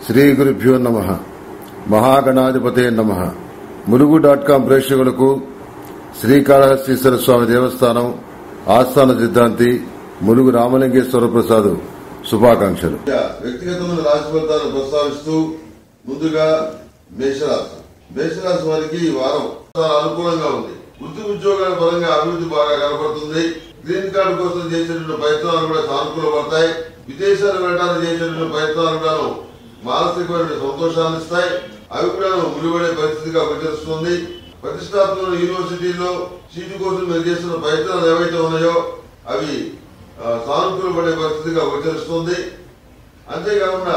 శ్రీ గురుభ్యో నమ మహాగణాధిపతే నమ ములుగు డాట్ కాం ప్రేక్షకులకు శ్రీకాళహస్తీశ్వర స్వామి దేవస్థానం ఆస్థాన సిద్ధాంతి ములుగు రామలింగేశ్వర ప్రసాద్ శుభాకాంక్షలు వ్యక్తిగతమైన రాశి ఫలితాలను ప్రస్తావిస్తూ ముందుగా మేషరాశి మేషరాశి వారికి ఈ వారం చాలా అనుకూలంగా ఉంది వృత్తి ఉద్యోగాల పరంగా అభివృద్ధి బాగా కనపడుతుంది గ్రీన్ కార్డు కోసం చేసేటువంటి ప్రయత్నాలు కూడా సానుకూలపడతాయి విదేశాలు వెళ్ళడానికి చేసేటువంటి ప్రయత్నాలు కూడా మానసికమైన సంతోషాన్ని ఇస్తాయి అవి కూడా ముడిపడే పరిస్థితిగా గోచరిస్తుంది ప్రతిష్టాత్మక యూనివర్సిటీలో సీటు కోసం మీరు చేస్తున్న ప్రయత్నాలు ఏవైతే ఉన్నాయో అవి ఆ, సానుకూలపడే పరిస్థితిగా గోచరిస్తుంది అంతేకాకుండా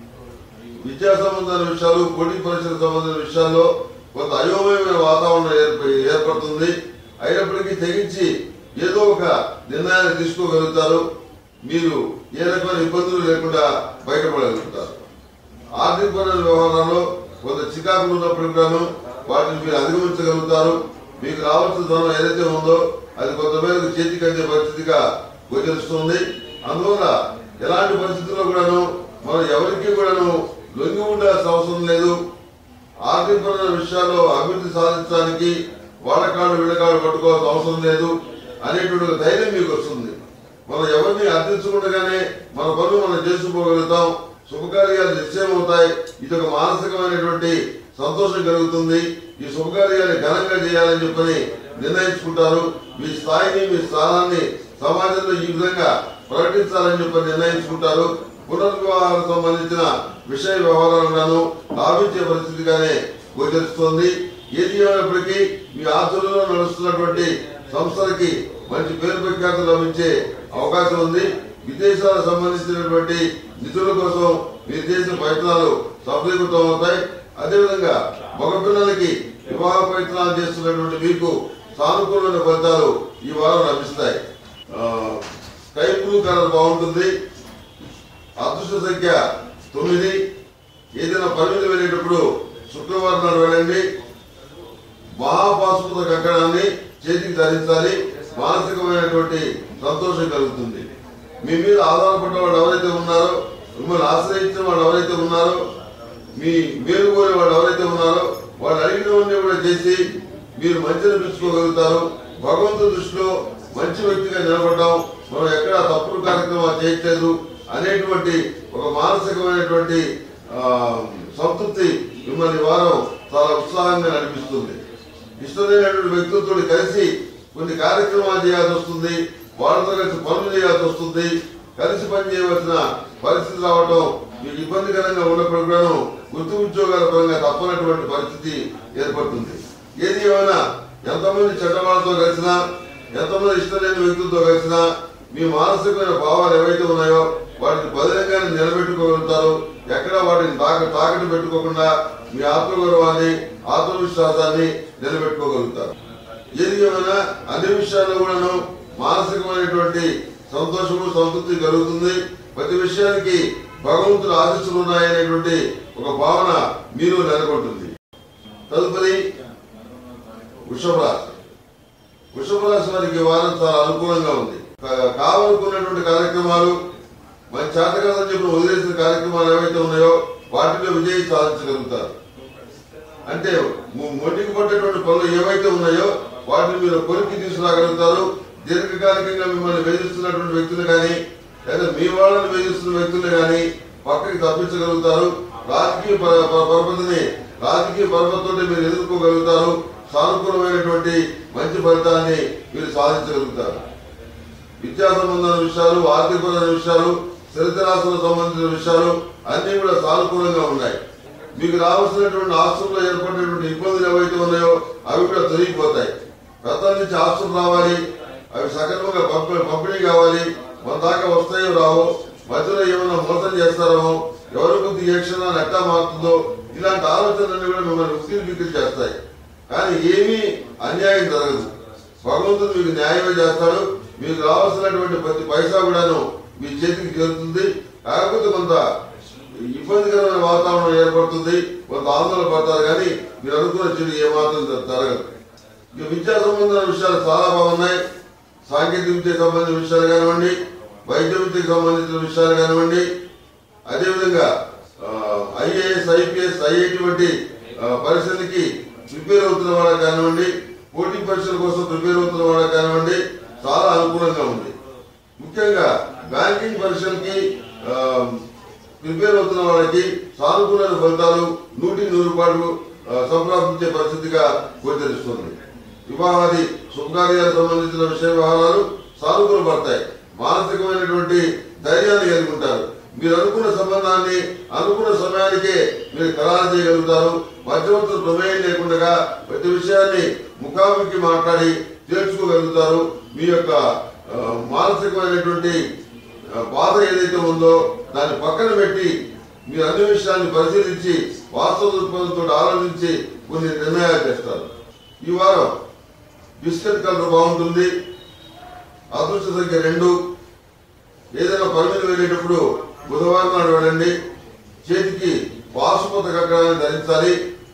విద్యా సంబంధమైన విషయాలు పోటీ పరీక్షలకు సంబంధించిన విషయాల్లో కొంత అయోమయమైన వాతావరణం ఏర్ప- ఏర్పడుతుంది అయినప్పటికీ తెగించి ఏదో ఒక నిర్ణయాన్ని తీసుకోగలుగుతారు మీరు ఏ రకమైన ఇబ్బందులు లేకుండా బయటపడగలుగుతారు ఆర్థికపరమైన వ్యవహారాల్లో కొంత చికాకులు ఉన్నప్పటికీ కూడాను వాటిని మీరు అధిగమించగలుగుతారు మీకు రావాల్సిన ధనం ఏదైతే ఉందో అది కొంతమేరకు చేతికి అందే పరిస్థితిగా గోచరిస్తుంది అందువల్ల ఎలాంటి పరిస్థితుల్లో కూడాను మనం ఎవరికి కూడాను లొంగి ఉండాల్సిన అవసరం లేదు ఆర్థికపరమైన విషయాల్లో అభివృద్ధి సాధించడానికి వాళ్ళకాళ్ళు వీళ్ళకాళ్ళు పట్టుకోవాల్సిన అవసరం లేదు అనేటువంటి ఒక ధైర్యం మీకు వస్తుంది మనం ఎవరిని అర్థించకుండానే మన పనులు మనం చేసుకోగలుగుతాం శుభకార్యాలు నిశ్చయమవుతాయి ఇది ఒక మానసికమైనటువంటి సంతోషం కలుగుతుంది ఈ శుభకార్యాన్ని ఘనంగా చేయాలని చెప్పని నిర్ణయించుకుంటారు మీ స్థాయిని మీ స్థానాన్ని సమాజంలో ఈ విధంగా ప్రకటించాలని చెప్పి నిర్ణయించుకుంటారు పునర్వివాహాలకు సంబంధించిన విషయ వ్యవహారాలను లాభించే పరిస్థితిగానే గోచరిస్తోంది ఏది ఏమైనప్పటికీ మీ ఆధ్వర్యంలో నడుస్తున్నటువంటి సంస్థలకి మంచి పేరు ప్రఖ్యాతులు లభించే అవకాశం ఉంది విదేశాలకు సంబంధించినటువంటి నిధుల కోసం మీరు చేసిన ప్రయత్నాలు సఫలీకృతం అవుతాయి అదేవిధంగా మగపిల్లలకి వివాహ ప్రయత్నాలు చేస్తున్నటువంటి మీకు సానుకూలమైన ఫలితాలు ఈ వారం లభిస్తాయి ఆ, స్కై బ్లూ కలర్ బాగుంటుంది అదృష్ట సంఖ్య తొమ్మిది ఏదైనా పని మీద వెళ్ళేటప్పుడు శుక్రవారం నాడు వెళ్ళండి మహాపాశుపత కంకణాన్ని చేతికి ధరించాలి మానసికమైనటువంటి సంతోషం కలుగుతుంది మీ మీద ఆధారపడ్డ వాళ్ళు ఎవరైతే ఉన్నారో మిమ్మల్ని ఆశ్రయించిన వాళ్ళు ఎవరైతే ఉన్నారో మీ మేలు కోరే వాళ్ళు ఎవరైతే ఉన్నారో వాళ్ళు అడిగినవన్నీ కూడా చేసి మీరు మంచి అనిపించుకోగలుగుతారు భగవంతుడి దృష్టిలో మంచి వ్యక్తిగా నిలబడ్డాం మనం ఎక్కడ తప్పుడు కార్యక్రమాలు చేయట్లేదు అనేటువంటి ఒక మానసికమైనటువంటి ఆ, సంతృప్తి మిమ్మల్ని ఈ వారం చాలా ఉత్సాహంగా నడిపిస్తుంది ఇష్టమైనటువంటి వ్యక్తులతో కలిసి కొన్ని కార్యక్రమాలు చేయాల్సి వస్తుంది వాళ్ళతో కలిసి పనులు చేయాల్సి వస్తుంది కలిసి పని చేయవలసిన పరిస్థితి రావడం మీకు ఇబ్బందికరంగా ఉన్నప్పుడు కూడా వృత్తి ఉద్యోగాల పరంగా తప్పనటువంటి పరిస్థితి ఏర్పడుతుంది ఏది ఏమైనా ఎంతమంది చెడ్డవాళ్ళతో కలిసినా ఎంతమంది ఇష్టం లేని వ్యక్తులతో కలిసినా మీ మానసికమైన భావాలు ఏవైతే ఉన్నాయో వాటిని బదిలంగానే నిలబెట్టుకోగలుగుతారు ఎక్కడ వాటిని తాక తాకట్టు పెట్టుకోకుండా మీ ఆత్మగౌరవాన్ని ఆత్మవిశ్వాసాన్ని నిలబెట్టుకోగలుగుతారు ఏది ఏమైనా అన్ని విషయాల్లో కూడాను మానసికమైనటువంటి సంతోషము సంతృప్తి కలుగుతుంది ప్రతి విషయానికి భగవంతుడు ఆశీస్సులు ఉన్నాయనేటువంటి ఒక భావన మీరు నెలకొంటుంది తదుపరి వృషభ రాశి వృషభ రాశి వారికి ఈ వారం చాలా అనుకూలంగా ఉంది కా- కావాలనుకున్నటువంటి కార్యక్రమాలు మన చేతకాలని చెప్పిన వదిలేసిన కార్యక్రమాలు ఏవైతే ఉన్నాయో వాటిలో విజయం సాధించగలుగుతారు అంటే ము- మొండికి పట్టేటువంటి పనులు ఏవైతే ఉన్నాయో వాటిని మీరు కొరికి తీసుకురాగలుగుతారు దీర్ఘకాలికంగా మిమ్మల్ని వేధిస్తున్నటువంటి వ్యక్తులు కానీ లేదా మీ వాళ్ళని వేధిస్తున్న వ్యక్తులు కానీ పక్కకి తప్పించగలుగుతారు రాజకీయ ప- ప- పరపతిని రాజకీయ పరపతితో మీరు ఎదుర్కోగలుగుతారు సానుకూలమైనటువంటి మంచి ఫలితాన్ని మీరు సాధించగలుగుతారు విద్యా సంబంధమైన విషయాలు ఆర్థికపరమైన విషయాలు స్థిరరాశులకు సంబంధించిన విషయాలు అన్ని కూడా సానుకూలంగా ఉన్నాయి మీకు రావాల్సినటువంటి ఆస్తుల్లో ఏర్పడినటువంటి ఇబ్బందులు ఏవైతే ఉన్నాయో అవి కూడా తొలగిపోతాయి గతం నుంచి ఆస్తులు రావాలి అవి సక్రమంగా పంప- పంపిణీ కావాలి మన దాకా వస్తాయో రావో మధ్యలో ఏమైనా మోసం చేస్తారో ఎవరి బుద్ధి ఏ క్షణాన్ని ఎట్టా మారుతుందో ఇలాంటి ఆలోచనలన్నీ కూడా మిమ్మల్ని ఉక్కిరి బిక్కిరి చేస్తాయి కానీ ఏమీ అన్యాయం జరగదు భగవంతుడు మీకు న్యాయమే చేస్తాడు మీకు రావాల్సినటువంటి ప్రతి పైసా కూడాను మీ చేతికి చేరుతుంది కాకపోతే కొంత ఇబ్బందికరమైన వాతావరణం ఏర్పడుతుంది కొంత ఆందోళన పడతారు కానీ మీరు అనుకున్న చెడు ఏమాత్రం జ- జరగదు ఇక విద్యా సంబంధమైన విషయాలు చాలా బాగున్నాయి సాంకేతిక విద్యకు సంబంధించిన విషయాలు కానివ్వండి వైద్య విద్యకు సంబంధించిన విషయాలు కానివ్వండి అదేవిధంగా ఆ, ఐపీఎస్ ఐఐటి వంటి ఆ, పరీక్షలకి ప్రిపేర్ అవుతున్న వాళ్ళకి కానివ్వండి పోటీ పరీక్షల కోసం ప్రిపేర్ అవుతున్న వాళ్ళకి కానివ్వండి చాలా అనుకూలంగా ఉంది ముఖ్యంగా బ్యాంకింగ్ పరీక్షలకి ఆ, ప్రిపేర్ అవుతున్న వాళ్ళకి సానుకూలమైన ఫలితాలు నూటి నూరు రూపాయలు ఆ, సంప్రాప్తించే పరిస్థితిగా గోచరిస్తుంది వివాహాది శుభకార్యాలకు సంబంధించిన విషయ వ్యవహారాలు సానుకూల పడతాయి మానసికమైనటువంటి ధైర్యాన్ని కలిగి ఉంటారు మీరు అనుకున్న సంబంధాన్ని అనుకున్న సమయానికే మీరు ఖరారు చేయగలుగుతారు మధ్యవర్తుల ప్రమేయం లేకుండా ప్రతి విషయాన్ని ముఖాముఖి మాట్లాడి తేల్చుకోగలుగుతారు మీ యొక్క ఆ, మానసికమైనటువంటి ఆ, బాధ ఏదైతే ఉందో దాన్ని పక్కన పెట్టి మీరు అన్ని విషయాన్ని పరిశీలించి వాస్తవ దృక్పథంతో ఆలోచించి కొన్ని నిర్ణయాలు చేస్తారు ఈ వారం బిస్కెట్ కలర్ బాగుంటుంది అదృష్ట సంఖ్య రెండు ఏదైనా పరిమితి వెళ్ళేటప్పుడు బుధవారం నాడు వెళ్ళండి చేతికి పాశుపత కక్కడాన్ని ధరించాలి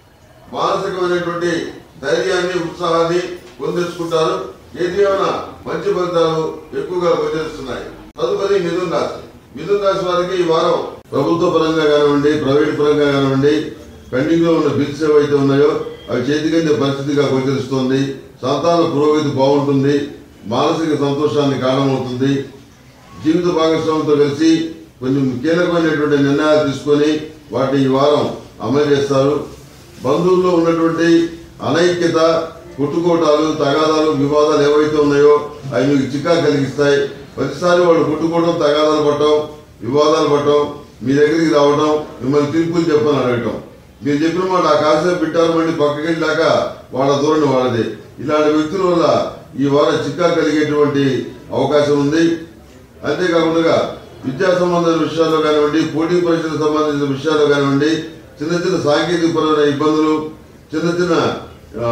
మానసికమైనటువంటి ధైర్యాన్ని ఉత్సాహాన్ని పొందించుకుంటారు ఏది ఏమైనా మంచి ఫలితాలు ఎక్కువగా గోచరిస్తున్నాయి తదుపరి మిథున్ రాశి మిథున్ రాశి వారికి ఈ వారం ప్రభుత్వ పరంగా కానివ్వండి ప్రైవేట్ పరంగా కానివ్వండి పెండింగ్ లో ఉన్న బిల్స్ ఏవైతే ఉన్నాయో అవి చేతికందే పరిస్థితిగా గోచరిస్తోంది సంతాన పురోగతి బాగుంటుంది మానసిక సంతోషాన్ని కారణమవుతుంది జీవిత భాగస్వామితో కలిసి కొన్ని కీలకమైనటువంటి నిర్ణయాలు తీసుకొని వాటిని ఈ వారం అమలు చేస్తారు బంధువుల్లో ఉన్నటువంటి అనైక్యత కొట్టుకోటాలు తగాదాలు వివాదాలు ఏవైతే ఉన్నాయో అవి మీకు చిక్కా కలిగిస్తాయి ప్రతిసారి వాళ్ళు కొట్టుకోవడం తగాదాలు పట్టడం వివాదాలు పట్టడం మీ దగ్గరికి రావడం మిమ్మల్ని తీర్పులు చెప్పని అడగటం మీరు చెప్పిన మాట ఆ కాసేపు పెట్టారు మళ్ళీ పక్కకి వెళ్ళాక వాళ్ళ ధోరణి వాళ్ళది ఇలాంటి వ్యక్తుల వల్ల ఈ వారం చిక్కా కలిగేటువంటి అవకాశం ఉంది అంతేకాకుండా విద్యా సంబంధించిన విషయాల్లో కానివ్వండి పోటీ పరీక్షలకు సంబంధించిన విషయాల్లో కానివ్వండి చిన్న చిన్న సాంకేతిక పరమైన ఇబ్బందులు చిన్న చిన్న ఆ,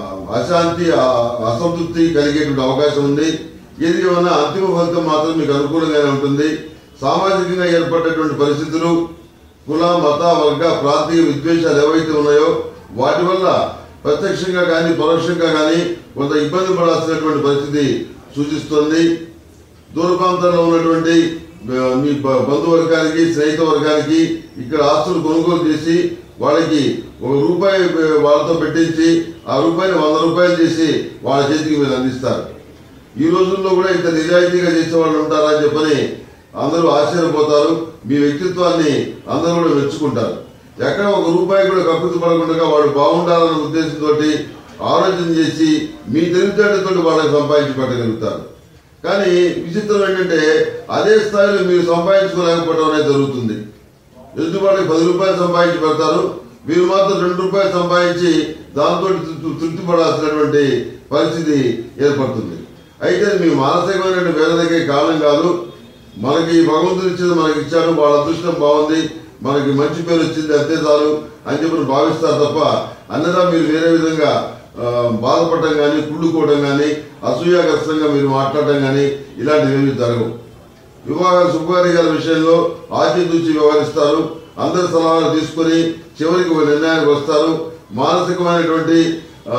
అశాంతి ఆ, అసంతృప్తి కలిగేటువంటి అవకాశం ఉంది ఏది ఏమన్నా అంతిమ ఫలితం మాత్రం మీకు అనుకూలంగానే ఉంటుంది సామాజికంగా ఏర్పడేటువంటి పరిస్థితులు కుల మత వర్గ ప్రాంతీయ విద్వేషాలు ఏవైతే ఉన్నాయో వాటి వల్ల ప్రత్యక్షంగా కానీ పరోక్షంగా కానీ కొంత ఇబ్బంది పడాల్సినటువంటి పరిస్థితి సూచిస్తుంది దూర ప్రాంతాల్లో ఉన్నటువంటి ఆ, మీ బ- బంధువర్గానికి స్నేహిత వర్గానికి ఇక్కడ ఆస్తులు కొనుగోలు చేసి వాళ్ళకి ఒక రూపాయి ఆ, వాళ్ళతో పెట్టించి ఆ రూపాయిని వంద రూపాయలు చేసి వాళ్ళ చేతికి మీరు అందిస్తారు ఈ రోజుల్లో కూడా ఇంత నిజాయితీగా చేసే వాళ్ళు ఉంటారా అని చెప్పని అందరూ ఆశ్చర్యపోతారు మీ వ్యక్తిత్వాన్ని అందరూ కూడా మెచ్చుకుంటారు ఎక్కడ ఒక రూపాయి కూడా కక్కుతు పడకుండా వాడు బాగుండాలన్న ఉద్దేశంతో ఆలోచన చేసి మీ తెలివితేటతో వాళ్ళకి సంపాదించి పెట్టగలుగుతారు కానీ విచిత్రం ఏంటంటే అదే స్థాయిలో మీరు సంపాదించుకోలేకపోవడం అనేది జరుగుతుంది ఎదుటి వాళ్ళకి పది రూపాయలు సంపాదించి పెడతారు మీరు మాత్రం రెండు రూపాయలు సంపాదించి దాంతో తృ- తృప్తి పడాల్సినటువంటి పరిస్థితి ఏర్పడుతుంది అయితే మీ మానసికమైనటువంటి వేదనకి కారణం కాదు మనకి భగవంతుడు ఇచ్చింది మనకి ఇచ్చాడు వాళ్ళ అదృష్టం బాగుంది మనకి మంచి పేరు వచ్చింది అంతే చాలు అని చెప్పి భావిస్తారు తప్ప అన్నదా మీరు వేరే విధంగా ఆ, బాధపడటం కానీ కుళ్ళుకోవడం కానీ అసూయాగ్రస్తంగా మీరు మాట్లాడటం కానీ ఇలాంటివి ఏమీ జరగవు వివాహ శుభకార్యాల విషయంలో ఆచితూచి వ్యవహరిస్తారు అందరి సలహాలు తీసుకొని చివరికి ఒక నిర్ణయానికి వస్తారు మానసికమైనటువంటి ఆ,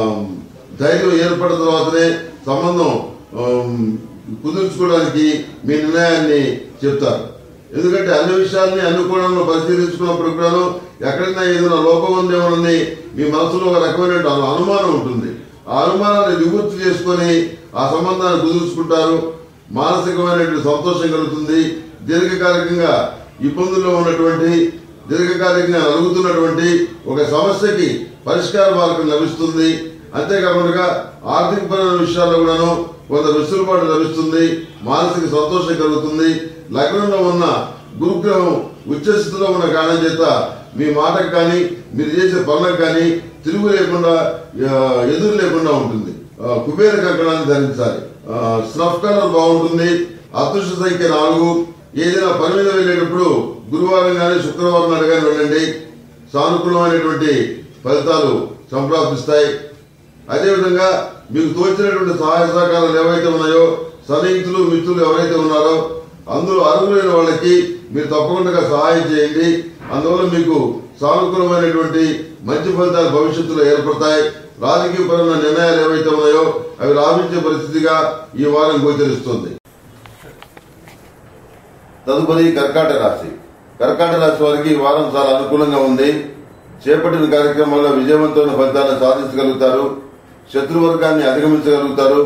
ధైర్యం ఏర్పడిన తర్వాతనే సంబంధం ఆమ్, కుదుర్చుకోవడానికి మీ నిర్ణయాన్ని చెప్తారు ఎందుకంటే అన్ని విషయాల్ని అన్ని కోణంలో పరిశీలించుకున్నప్పుడు కూడాను ఎక్కడైనా ఏదైనా లోపం ఉందేమోనని మీ మనసులో ఒక రకమైన అను- అనుమానం ఉంటుంది ఆ అనుమానాన్ని నివృత్తి చేసుకొని ఆ సంబంధాన్ని కుదుర్చుకుంటారు మానసికమైనటువంటి సంతోషం కలుగుతుంది దీర్ఘకాలికంగా ఇబ్బందుల్లో ఉన్నటువంటి దీర్ఘకాలికంగా నలుగుతున్నటువంటి ఒక సమస్యకి పరిష్కార మార్గం లభిస్తుంది అంతేకాకుండా ఆర్థికపరమైన విషయాల్లో కూడాను కొంత వెసులుబాటు లభిస్తుంది మానసిక సంతోషం కలుగుతుంది లగ్నంలో ఉన్న గురుగ్రహం ఉచ్చస్థితిలో ఉన్న కారణం చేత మీ మాటకు కానీ మీరు చేసే పనులకు కానీ తిరుగు లేకుండా ఆ, ఎదురు లేకుండా ఉంటుంది ఆ, కుబేర కంకణాన్ని ధరించాలి ఆ, స్నఫ్ కలర్ బాగుంటుంది అదృష్ట సంఖ్య నాలుగు ఏదైనా పని మీద వెళ్ళేటప్పుడు గురువారం కానీ శుక్రవారం నాడు కానీ వెళ్ళండి సానుకూలమైనటువంటి ఫలితాలు సంప్రాప్తిస్తాయి అదేవిధంగా మీకు తోచినటువంటి సహాయ సహకారాలు ఏవైతే ఉన్నాయో సన్నిహితులు మిత్రులు ఎవరైతే ఉన్నారో అందులో అర్హులైన వాళ్ళకి మీరు తప్పకుండా సహాయం చేయండి అందువల్ల మీకు సానుకూలమైనటువంటి మంచి ఫలితాలు భవిష్యత్తులో ఏర్పడతాయి రాజకీయపరమైన నిర్ణయాలు ఏవైతే ఉన్నాయో అవి రాబించే పరిస్థితిగా ఈ వారం గోచరిస్తుంది తదుపరి కర్కాటక రాశి కర్కాటక రాశి వారికి ఈ వారం చాలా అనుకూలంగా ఉంది చేపట్టిన కార్యక్రమాల్లో విజయవంతమైన ఫలితాలను సాధించగలుగుతారు శత్రువర్గాన్ని అధిగమించగలుగుతారు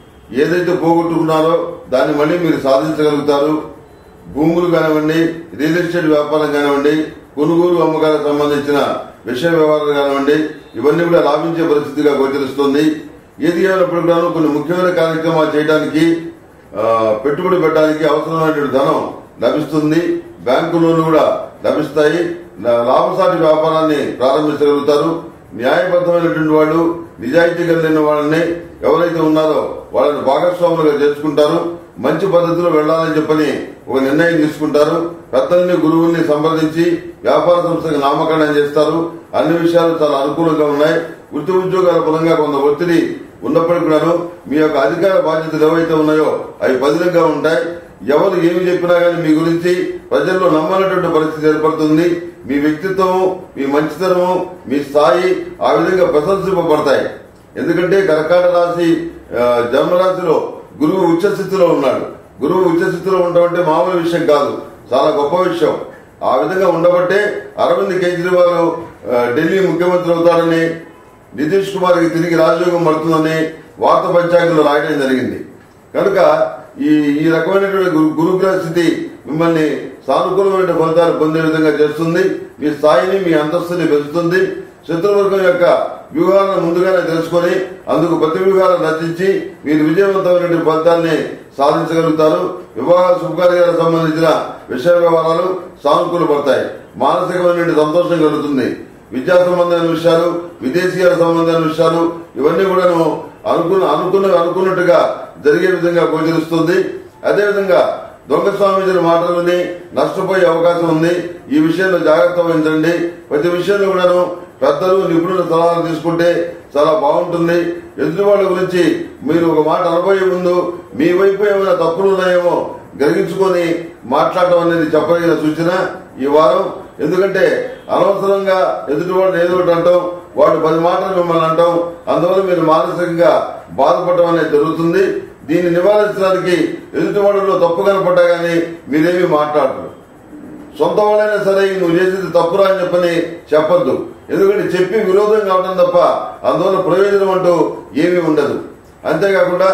ఏదైతే పోగొట్టుకున్నారో దాన్ని మళ్ళీ మీరు సాధించగలుగుతారు భూములు కానివ్వండి రియల్ ఎస్టేట్ వ్యాపారం కానివ్వండి కొనుగోలు అమ్మకాలకు సంబంధించిన విషయ వ్యవహారాలు కానివ్వండి ఇవన్నీ కూడా లాభించే పరిస్థితిగా గోచరిస్తుంది ఏది ఏమైనప్పుడు కూడా కొన్ని ముఖ్యమైన కార్యక్రమాలు చేయడానికి ఆ, పెట్టుబడి పెట్టడానికి అవసరమైనటువంటి ధనం లభిస్తుంది బ్యాంకు లోన్లు కూడా లభిస్తాయి లా- లాభసాటి వ్యాపారాన్ని ప్రారంభించగలుగుతారు న్యాయబద్ధమైనటువంటి వాళ్ళు నిజాయితీ కలిగిన వాళ్ళని ఎవరైతే ఉన్నారో వాళ్ళని భాగస్వాములుగా చేర్చుకుంటారు మంచి పద్ధతిలో వెళ్లాలని చెప్పని ఒక నిర్ణయం తీసుకుంటారు పెద్దల్ని గురువుల్ని సంప్రదించి వ్యాపార సంస్థకు నామకరణం చేస్తారు అన్ని విషయాలు చాలా అనుకూలంగా ఉన్నాయి వృత్తి ఉద్యోగాల పరంగా కొంత ఒత్తిడి ఉన్నప్పటికీ కూడాను మీ యొక్క అధికార బాధ్యతలు ఏవైతే ఉన్నాయో అవి పదిలంగా ఉంటాయి ఎవరు ఏమి చెప్పినా గానీ మీ గురించి ప్రజల్లో నమ్మనటువంటి పరిస్థితి ఏర్పడుతుంది మీ వ్యక్తిత్వము మీ మంచితనము మీ స్థాయి ఆ విధంగా ప్రశంసింపబడతాయి ఎందుకంటే కర్కాటక రాశి ఆ, జన్మరాశిలో గురువు ఉచ్చ స్థితిలో ఉన్నాడు గురువు ఉచ్చ స్థితిలో ఉండడం అంటే మామూలు విషయం కాదు చాలా గొప్ప విషయం ఆ విధంగా ఉండబట్టే అరవింద్ కేజ్రీవాల్ ఆ, ఢిల్లీ ముఖ్యమంత్రి అవుతాడని నితీష్ కుమార్ కి తిరిగి రాజయోగం పడుతుందని వార్త పంచాంగంలో రాయడం జరిగింది కనుక ఈ ఈ రకమైనటువంటి గురు- గురుగ్రహ స్థితి మిమ్మల్ని సానుకూలమైన ఫలితాలు పొందే విధంగా చేస్తుంది మీ స్థాయిని మీ అంతస్తుని పెంచుతుంది శత్రువర్గం యొక్క వ్యూహాలను ముందుగానే తెలుసుకొని అందుకు ప్రతి వ్యూహాలను రచించి మీరు విజయవంతమైనటువంటి ఫలితాన్ని సాధించగలుగుతారు వివాహ శుభకార్యాలకు సంబంధించిన విషయ వ్యవహారాలు సానుకూలపడతాయి మానసికమైన సంతోషం కలుగుతుంది విద్యా సంబంధమైన విషయాలు విదేశీయాల సంబంధమైన విషయాలు ఇవన్నీ కూడాను అనుకున్న అనుకున్న అనుకున్నట్టుగా జరిగే విధంగా గోచరిస్తుంది అదేవిధంగా దొంగ స్వామీజీల మాటలు విని నష్టపోయే అవకాశం ఉంది ఈ విషయంలో జాగ్రత్త వహించండి ప్రతి విషయంలో కూడాను పెద్దలు నిపుణుల సలహాలు తీసుకుంటే చాలా బాగుంటుంది ఎదుటి వాళ్ళ గురించి మీరు ఒక మాట అనబోయే ముందు మీ వైపు ఏమైనా తప్పులు ఉన్నాయేమో గ్రహించుకొని మాట్లాడటం అనేది చెప్పదగిన సూచన ఈ వారం ఎందుకంటే అనవసరంగా ఎదుటి వాడిని ఏదో ఒకటి అంటాం వాడు పది మాటలు మిమ్మల్ని అంటాం అందువల్ల మీరు మానసికంగా బాధపడటం అనేది జరుగుతుంది దీన్ని నివారించడానికి ఎదుటి వాడిలో తప్పు కనపడ్డా గానీ మీరేమీ మాట్లాడరు సొంత వాళ్ళైనా సరే నువ్వు చేసేది తప్పురా అని చెప్పని చెప్పొద్దు ఎందుకంటే చెప్పి విరోధం కావడం తప్ప అందువల్ల ప్రయోజనం అంటూ ఏమీ ఉండదు అంతేకాకుండా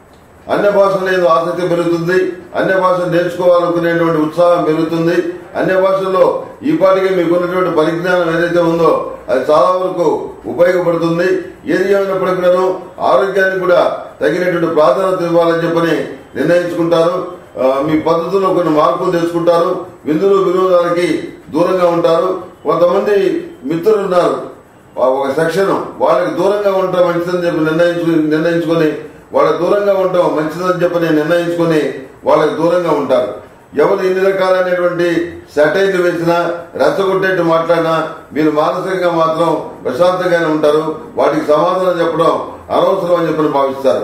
అన్య భాషల ఏదో ఆసక్తి పెరుగుతుంది అన్య భాషలు నేర్చుకోవాలనుకునేటువంటి ఉత్సాహం పెరుగుతుంది అన్య భాషల్లో ఈ పాటికి మీకున్నటువంటి పరిజ్ఞానం ఏదైతే ఉందో అది చాలా వరకు ఉపయోగపడుతుంది ఏది ఏమైనప్పటికీ కూడాను ఆరోగ్యానికి కూడా తగినటువంటి ప్రాధాన్యత ఇవ్వాలని చెప్పని నిర్ణయించుకుంటారు ఆ, మీ పద్ధతుల్లో కొన్ని మార్పులు తెచ్చుకుంటారు విందులు వినోదాలకి దూరంగా ఉంటారు కొంతమంది మిత్రులు ఉన్నారు ఆ ఒక సెక్షన్ వాళ్ళకి దూరంగా ఉండటం మంచిదని చెప్పి నిర్ణయించు నిర్ణయించుకొని వాళ్ళకి దూరంగా ఉండటం మంచిదని చెప్పి నేను నిర్ణయించుకొని వాళ్ళకి దూరంగా ఉంటారు ఎవరు ఎన్ని రకాలైనటువంటి సెటైర్లు వేసినా రెచ్చగొట్టేట్టు మాట్లాడినా మీరు మానసికంగా మాత్రం ప్రశాంతంగానే ఉంటారు వాటికి సమాధానం చెప్పడం అనవసరం అని చెప్పని భావిస్తారు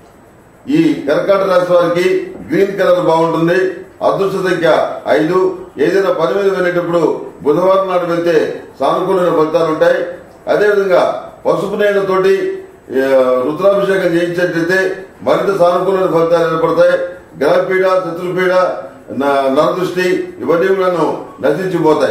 ఈ కర్కాటక రాశి వారికి గ్రీన్ కలర్ బాగుంటుంది అదృష్ట సంఖ్య ఐదు ఏదైనా పని మీద వెళ్ళేటప్పుడు బుధవారం నాడు వెళ్తే సానుకూలమైన ఫలితాలు ఉంటాయి అదేవిధంగా పసుపు నీళ్లతోటి ఏ, రుద్రాభిషేకం చేయించేటైతే మరింత సానుకూలమైన ఫలితాలు ఏర్పడతాయి గ్రహపీడ శత్రుపీడ న- నరదృష్టి ఇవన్నీ కూడాను నశించిపోతాయి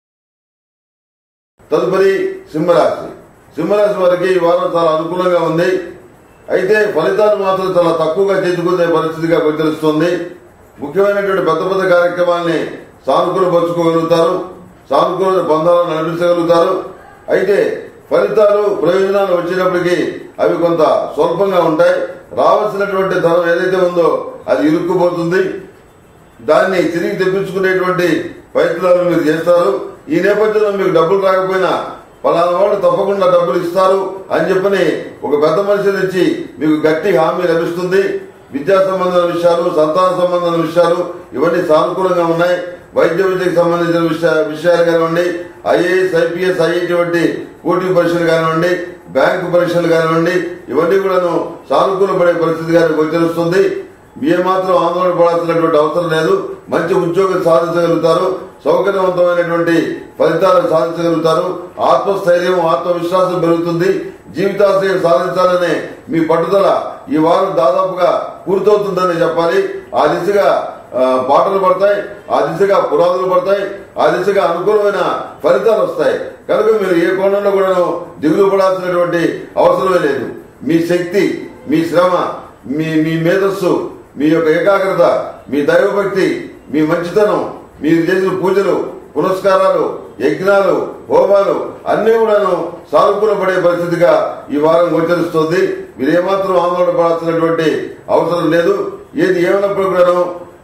తదుపరి సింహరాశి సింహరాశి వారికి ఈ వారం చాలా అనుకూలంగా ఉంది అయితే ఫలితాలు మాత్రం చాలా తక్కువగా చేతుకునే పరిస్థితిగా గోచరిస్తుంది ముఖ్యమైనటువంటి పెద్ద పెద్ద కార్యక్రమాల్ని సానుకూలపరుచుకోగలుగుతారు సానుకూల బంధాలను నడిపించగలుగుతారు అయితే ఫలితాలు ప్రయోజనాలు వచ్చినప్పటికీ అవి కొంత స్వల్పంగా ఉంటాయి రావాల్సినటువంటి ధనం ఏదైతే ఉందో అది ఇరుక్కుపోతుంది దాన్ని తిరిగి తెప్పించుకునేటువంటి ప్రయత్నాలు మీరు చేస్తారు ఈ నేపథ్యంలో మీకు డబ్బులు రాకపోయినా పలానా వాడు తప్పకుండా డబ్బులు ఇస్తారు అని చెప్పని ఒక పెద్ద మనిషిని ఇచ్చి మీకు గట్టి హామీ లభిస్తుంది విద్యా సంబంధమైన విషయాలు సంతాన సంబంధమైన విషయాలు ఇవన్నీ సానుకూలంగా ఉన్నాయి వైద్య విద్యకు సంబంధించిన విషయ- విషయాలు కానివ్వండి ఐఏఎస్ ఐపీఎస్ ఐఐటి వంటి పోటీ పరీక్షలు కానివ్వండి బ్యాంకు పరీక్షలు కానివ్వండి ఇవన్నీ కూడాను సానుకూలపడే పరిస్థితిగా గోచరిస్తుంది మీరు మాత్రం ఆందోళన పడాల్సినటువంటి అవసరం లేదు మంచి ఉద్యోగం సాధించగలుగుతారు సౌకర్యవంతమైనటువంటి ఫలితాలు సాధించగలుగుతారు ఆత్మస్థైర్యం ఆత్మవిశ్వాసం పెరుగుతుంది జీవితాశయం సాధించాలనే మీ పట్టుదల ఈ వారం దాదాపుగా పూర్తవుతుందని చెప్పాలి ఆ దిశగా ఆ, బాటలు పడతాయి ఆ దిశగా పునాదులు పడతాయి ఆ దిశగా అనుకూలమైన ఫలితాలు వస్తాయి కనుక మీరు ఏ కోణంలో కూడా దిగులు పడాల్సినటువంటి అవసరమే లేదు మీ శక్తి మీ శ్రమ మీ మీ మేధస్సు మీ యొక్క ఏకాగ్రత మీ దైవభక్తి మీ మంచితనం మీరు చేసిన పూజలు పునస్కారాలు యజ్ఞాలు హోమాలు అన్ని కూడాను సానుకూల పడే పరిస్థితిగా ఈ వారం గోచరిస్తుంది మీరు ఏమాత్రం ఆందోళన పడాల్సినటువంటి అవసరం లేదు ఏది ఏమైనప్పుడు కూడాను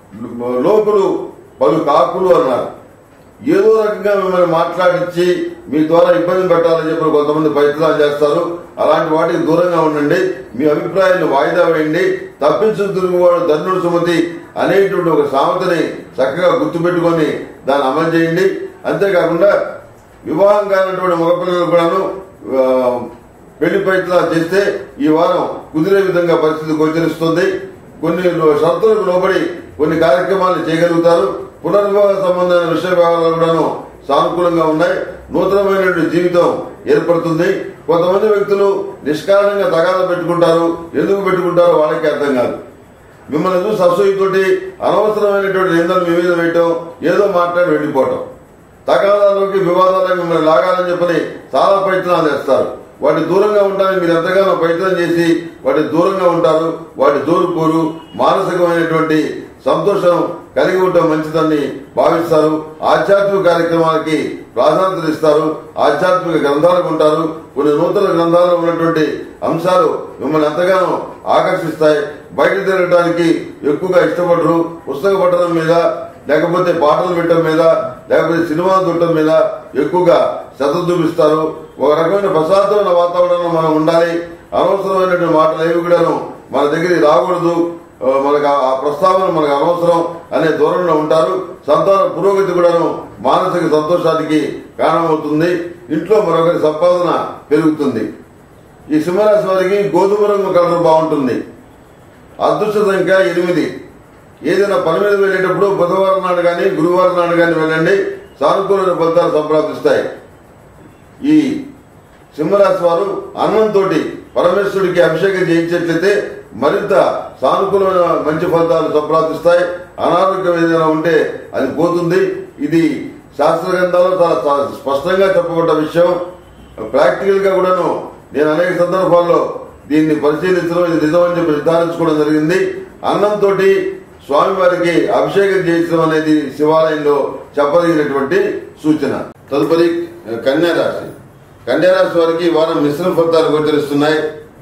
లోకులు పలు కాకులు అన్నారు ఏదో రకంగా మిమ్మల్ని మాట్లాడించి మీ ద్వారా ఇబ్బంది పెట్టాలని చెప్పి కొంతమంది ప్రయత్నాలు చేస్తారు అలాంటి వాటికి దూరంగా ఉండండి మీ అభిప్రాయాన్ని వాయిదా వేయండి తప్పించు తిరుగువాడు ధన్యుడు సుమతి అనేటువంటి ఒక సామెతని చక్కగా గుర్తుపెట్టుకొని దాన్ని అమలు చేయండి అంతేకాకుండా వివాహం కానటువంటి మగపిల్లలు కూడాను ఆ, పెళ్లి ప్రయత్నాలు చేస్తే ఈ వారం కుదిరే విధంగా పరిస్థితి గోచరిస్తుంది కొన్ని లో- షరతులకు లోబడి కొన్ని కార్యక్రమాలు చేయగలుగుతారు పునర్వివాహ సంబంధమైన విషయ వ్యవహారాలు కూడాను సానుకూలంగా ఉన్నాయి నూతనమైనటువంటి జీవితం ఏర్పడుతుంది కొంతమంది వ్యక్తులు నిష్కారణంగా తగాద పెట్టుకుంటారు ఎందుకు పెట్టుకుంటారో వాళ్ళకి అర్థం కాదు మిమ్మల్ని చూసి అసూయతోటి అనవసరమైనటువంటి నిందలు మీ మీద వేయటం ఏదో మాట్లాడి వెళ్ళిపోవటం తగాదాల్లోకి వివాదాలకు మిమ్మల్ని లాగాలని చెప్పని చాలా ప్రయత్నాలు చేస్తారు వాటి దూరంగా ఉండడానికి మీరు ఎంతగానో ప్రయత్నం చేసి వాటి దూరంగా ఉంటారు వాటి దూరుకోరు మానసికమైనటువంటి సంతోషం కలిగి ఉండటం మంచిదని భావిస్తారు ఆధ్యాత్మిక కార్యక్రమాలకి ప్రాధాన్యత ఇస్తారు ఆధ్యాత్మిక గ్రంథాలకు ఉంటారు కొన్ని నూతన గ్రంథాల్లో ఉన్నటువంటి అంశాలు మిమ్మల్ని ఎంతగానో ఆకర్షిస్తాయి బయట తిరగడానికి ఎక్కువగా ఇష్టపడరు పుస్తక పఠనం మీద లేకపోతే పాటలు వినటం మీద లేకపోతే సినిమాలు చూడటం మీద ఎక్కువగా శ్రద్ధ చూపిస్తారు ఒక రకమైన ప్రశాంతమైన వాతావరణంలో మనం ఉండాలి అనవసరమైనటువంటి మాటలు ఏవి కూడాను మన దగ్గరికి రాకూడదు ఆ, మనకు ఆ- ఆ ప్రస్తావన మనకు అనవసరం అనే ధోరణిలో ఉంటారు సంతాన పురోగతి కూడాను మానసిక సంతోషానికి కారణమవుతుంది ఇంట్లో మరొకరి సంపాదన పెరుగుతుంది ఈ సింహరాశి వారికి గోధుమ రంగు కలర్ బాగుంటుంది అదృష్ట సంఖ్య ఎనిమిది ఏదైనా పని మీద వెళ్ళేటప్పుడు బుధవారం నాడు కానీ గురువారం నాడు కానీ వెళ్ళండి సానుకూలమైన ఫలితాలు సంప్రాప్తిస్తాయి ఈ సింహరాశి వారు అన్నంతో పరమేశ్వరుడికి అభిషేకం చేయించేట్లయితే మరింత సానుకూలమైన మంచి ఫలితాలు సంప్రాప్తిస్తాయి అనారోగ్యం ఏదైనా ఉంటే అది పోతుంది ఇది శాస్త్ర గ్రంథాల్లో చాలా చాలా స్పష్టంగా చెప్పబడ్డ విషయం ప్రాక్టికల్ గా కూడాను నేను అనేక సందర్భాల్లో దీన్ని పరిశీలించడం ఇది నిజమని చెప్పి నిర్ధారించుకోవడం జరిగింది అన్నంతో స్వామివారికి అభిషేకం చేయించడం అనేది శివాలయంలో చెప్పదగినటువంటి సూచన తదుపరి కన్యా రాశి కన్యా రాశి వారికి ఈ వారం మిశ్రమ ఫలితాలు గోచరిస్తున్నాయి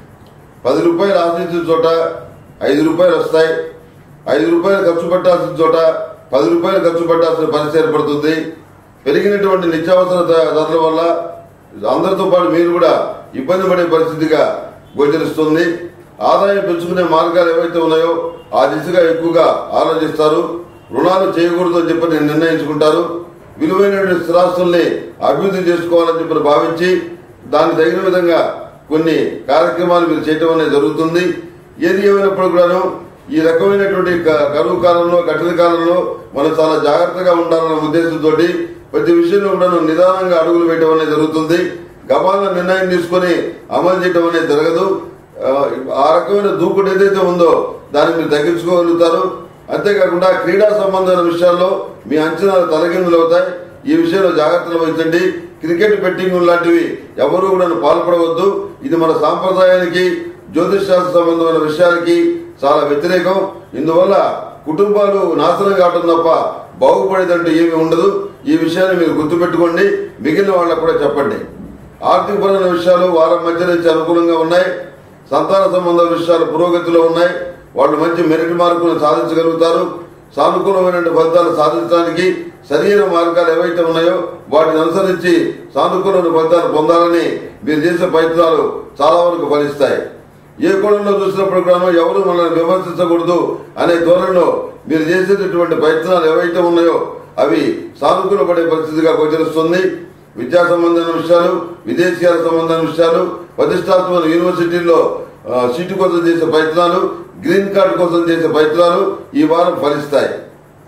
పది రూపాయలు ఆశించిన చోట ఐదు రూపాయలు వస్తాయి ఐదు రూపాయలు ఖర్చు పెట్టాల్సిన చోట పది రూపాయలు ఖర్చు పెట్టాల్సిన పరిస్థితి ఏర్పడుతుంది పెరిగినటువంటి నిత్యావసర ధ- ధరల వల్ల అందరితో పాటు మీరు కూడా ఇబ్బంది పడే పరిస్థితిగా గోచరిస్తుంది ఆదాయం పెంచుకునే మార్గాలు ఏవైతే ఉన్నాయో ఆ దిశగా ఎక్కువగా ఆలోచిస్తారు రుణాలు చేయకూడదు అని చెప్పి నేను నిర్ణయించుకుంటారు విలువైనటువంటి స్థిరాస్తుల్ని అభివృద్ధి చేసుకోవాలని చెప్పి భావించి దానికి తగిన విధంగా కొన్ని కార్యక్రమాలు మీరు చేయటం అనేది జరుగుతుంది ఏది ఏమైనప్పుడు కూడాను ఈ రకమైనటువంటి క- కరువు కాలంలో కఠిన కాలంలో మనం చాలా జాగ్రత్తగా ఉండాలన్న ఉద్దేశంతో ప్రతి విషయంలో కూడాను నిదానంగా అడుగులు వేయటం అనేది జరుగుతుంది గబాల నిర్ణయం తీసుకొని అమలు చేయటం అనేది జరగదు ఆ, ఆ రకమైన దూకుడు ఏదైతే ఉందో దాన్ని మీరు తగ్గించుకోగలుగుతారు అంతేకాకుండా క్రీడా సంబంధమైన విషయాల్లో మీ అంచనాలు తలకిందులు అవుతాయి ఈ విషయంలో జాగ్రత్తలు వహించండి క్రికెట్ బెట్టింగ్ లాంటివి ఎవరు కూడా పాల్పడవద్దు ఇది మన సాంప్రదాయానికి జ్యోతిష్ శాస్త్ర సంబంధమైన విషయాలకి చాలా వ్యతిరేకం ఇందువల్ల కుటుంబాలు నాశనం కావడం తప్ప బాగుపడేదంటూ ఏమీ ఉండదు ఈ విషయాన్ని మీరు గుర్తుపెట్టుకోండి మిగిలిన వాళ్ళకు కూడా చెప్పండి ఆర్థికపరమైన విషయాలు వారం మధ్య నుంచి అనుకూలంగా ఉన్నాయి సంతాన సంబంధ విషయాలు పురోగతిలో ఉన్నాయి వాళ్ళు మంచి మెరిట్ మార్కులు సాధించగలుగుతారు సానుకూలమైన ఫలితాలు సాధించడానికి సరైన మార్గాలు ఏవైతే ఉన్నాయో వాటిని అనుసరించి సానుకూలమైన ఫలితాలు పొందాలని మీరు చేసే ప్రయత్నాలు చాలా వరకు ఫలిస్తాయి ఏ కోణంలో చూసినప్పుడు కూడా ఎవరు మనల్ని విమర్శించకూడదు అనే ధోరణిలో మీరు చేసేటటువంటి ప్రయత్నాలు ఏవైతే ఉన్నాయో అవి సానుకూల పడే పరిస్థితిగా గోచరిస్తుంది విద్యా సంబంధమైన విషయాలు విదేశీయాల సంబంధమైన విషయాలు ప్రతిష్టాత్మక యూనివర్సిటీల్లో ఆ, సీటు కోసం చేసే ప్రయత్నాలు గ్రీన్ కార్డు కోసం చేసే ప్రయత్నాలు ఈ వారం ఫలిస్తాయి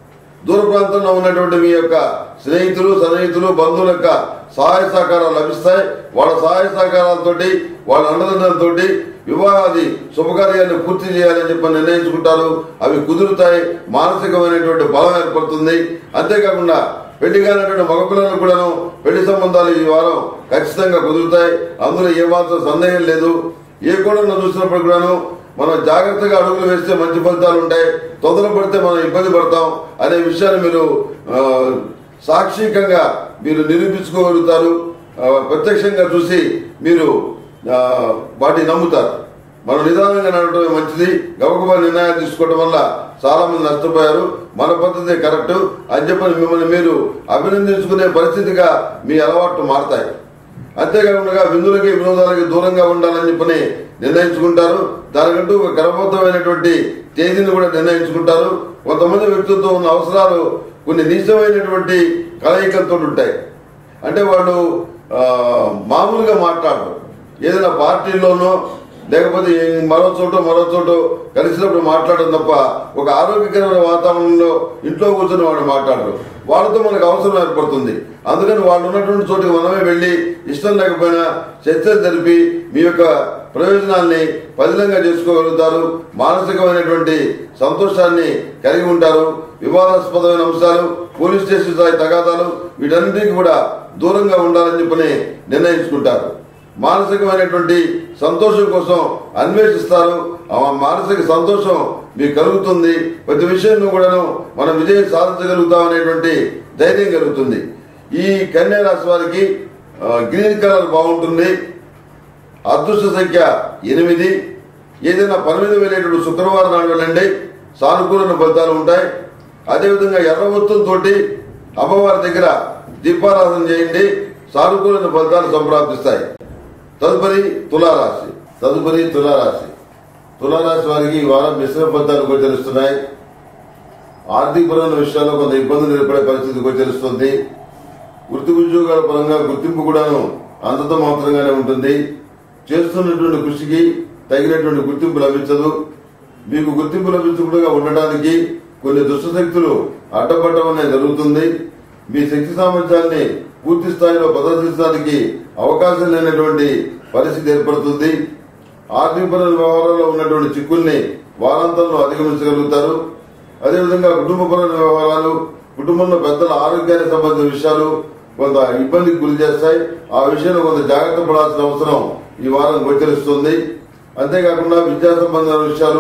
దూర ప్రాంతంలో ఉన్నటువంటి మీ యొక్క స్నేహితులు సన్నిహితులు బంధువుల యొక్క సహాయ సహకారాలు లభిస్తాయి వాళ్ళ సహాయ సహకారాలతోటి వాళ్ళ అండదండలతోటి వివాహాది శుభకార్యాన్ని పూర్తి చేయాలని చెప్పి నిర్ణయించుకుంటారు అవి కుదురుతాయి మానసికమైనటువంటి బలం ఏర్పడుతుంది అంతేకాకుండా పెళ్లి కానటువంటి మగపిల్లలకు కూడాను పెళ్లి సంబంధాలు ఈ వారం ఖచ్చితంగా కుదురుతాయి అందులో ఏమాత్రం సందేహం లేదు ఏ కోణంలో చూసినప్పుడు కూడాను మనం జాగ్రత్తగా అడుగులు వేస్తే మంచి ఫలితాలు ఉంటాయి తొందర పడితే మనం ఇబ్బంది పడతాం అనే విషయాన్ని మీరు ఆ, సాక్షికంగా మీరు నిరూపించుకోగలుగుతారు ఆ, ప్రత్యక్షంగా చూసి మీరు ఆ, వాటిని నమ్ముతారు మనం నిదానంగా నడవడమే మంచిది గబగబా నిర్ణయాలు తీసుకోవడం వల్ల చాలా మంది నష్టపోయారు మన పద్ధతి కరెక్ట్ అని చెప్పని మిమ్మల్ని మీరు అభినందించుకునే పరిస్థితిగా మీ అలవాట్లు మారతాయి అంతేకాకుండా విందులకి వినోదాలకి దూరంగా ఉండాలని చెప్పని నిర్ణయించుకుంటారు దానికంటూ ఒక గర్భవంతమైనటువంటి తేదీని కూడా నిర్ణయించుకుంటారు కొంతమంది వ్యక్తులతో ఉన్న అవసరాలు కొన్ని నీచమైనటువంటి కలయికలతో ఉంటాయి అంటే వాళ్ళు ఆ, మామూలుగా మాట్లాడరు ఏదైనా పార్టీలోనో లేకపోతే మరో చోట మరో చోట కలిసినప్పుడు మాట్లాడడం తప్ప ఒక ఆరోగ్యకరమైన వాతావరణంలో ఇంట్లో కూర్చొని వాడు మాట్లాడరు వాళ్ళతో మనకు అవసరం ఏర్పడుతుంది అందుకని వాళ్ళు ఉన్నటువంటి చోటికి మనమే వెళ్ళి ఇష్టం లేకపోయినా చర్చలు జరిపి మీ యొక్క ప్రయోజనాల్ని పదిలంగా చేసుకోగలుగుతారు మానసికమైనటువంటి సంతోషాన్ని కలిగి ఉంటారు వివాదాస్పదమైన అంశాలు పోలీస్ స్టేషన్ స్థాయి తగాదాలు వీటన్నిటికీ కూడా దూరంగా ఉండాలని చెప్పని నిర్ణయించుకుంటారు మానసికమైనటువంటి సంతోషం కోసం అన్వేషిస్తారు ఆ మానసిక సంతోషం మీకు కలుగుతుంది ప్రతి విషయంలో కూడాను మనం విజయం సాధించగలుగుతాం అనేటువంటి ధైర్యం కలుగుతుంది ఈ కన్యా రాశి వారికి ఆ, గ్రీన్ కలర్ బాగుంటుంది అదృష్ట సంఖ్య ఎనిమిది ఏదైనా పని మీద వెళ్ళేటప్పుడు శుక్రవారం నాడు వెళ్ళండి సానుకూలమైన ఫలితాలు ఉంటాయి అదేవిధంగా ఎర్ర ఒత్తులతోటి అమ్మవారి దగ్గర దీపారాధన చేయండి సానుకూలమైన ఫలితాలు సంప్రాప్తిస్తాయి తదుపరి తులారాశి తదుపరి తులారాశి తులారాశి వారికి ఈ వారం మిశ్రమ ఫలితాలు గోచరిస్తున్నాయి ఆర్థికపరమైన విషయాల్లో కొంత ఇబ్బందులు ఏర్పడే పరిస్థితి గోచరిస్తుంది వృత్తి ఉద్యోగాల పరంగా గుర్తింపు కూడాను అంతతో మాత్రంగానే ఉంటుంది చేస్తున్నటువంటి కృషికి తగినటువంటి గుర్తింపు లభించదు మీకు గుర్తింపు లభించకుండా ఉండటానికి కొన్ని దుష్టశక్తులు అడ్డపడడం అనేది జరుగుతుంది మీ శక్తి సామర్థ్యాన్ని పూర్తి స్థాయిలో ప్రదర్శించడానికి అవకాశం లేనటువంటి పరిస్థితి ఏర్పడుతుంది ఆర్థికపరమైన వ్యవహారాల్లో ఉన్నటువంటి చిక్కుల్ని వారాంతంలో అధిగమించగలుగుతారు అదేవిధంగా కుటుంబపరమైన వ్యవహారాలు కుటుంబంలో పెద్దల ఆరోగ్యానికి సంబంధించిన విషయాలు కొంత ఇబ్బందికి గురి చేస్తాయి ఆ విషయంలో కొంత జాగ్రత్త పడాల్సిన అవసరం ఈ వారం గోచరిస్తుంది అంతేకాకుండా విద్యా సంబంధమైన విషయాలు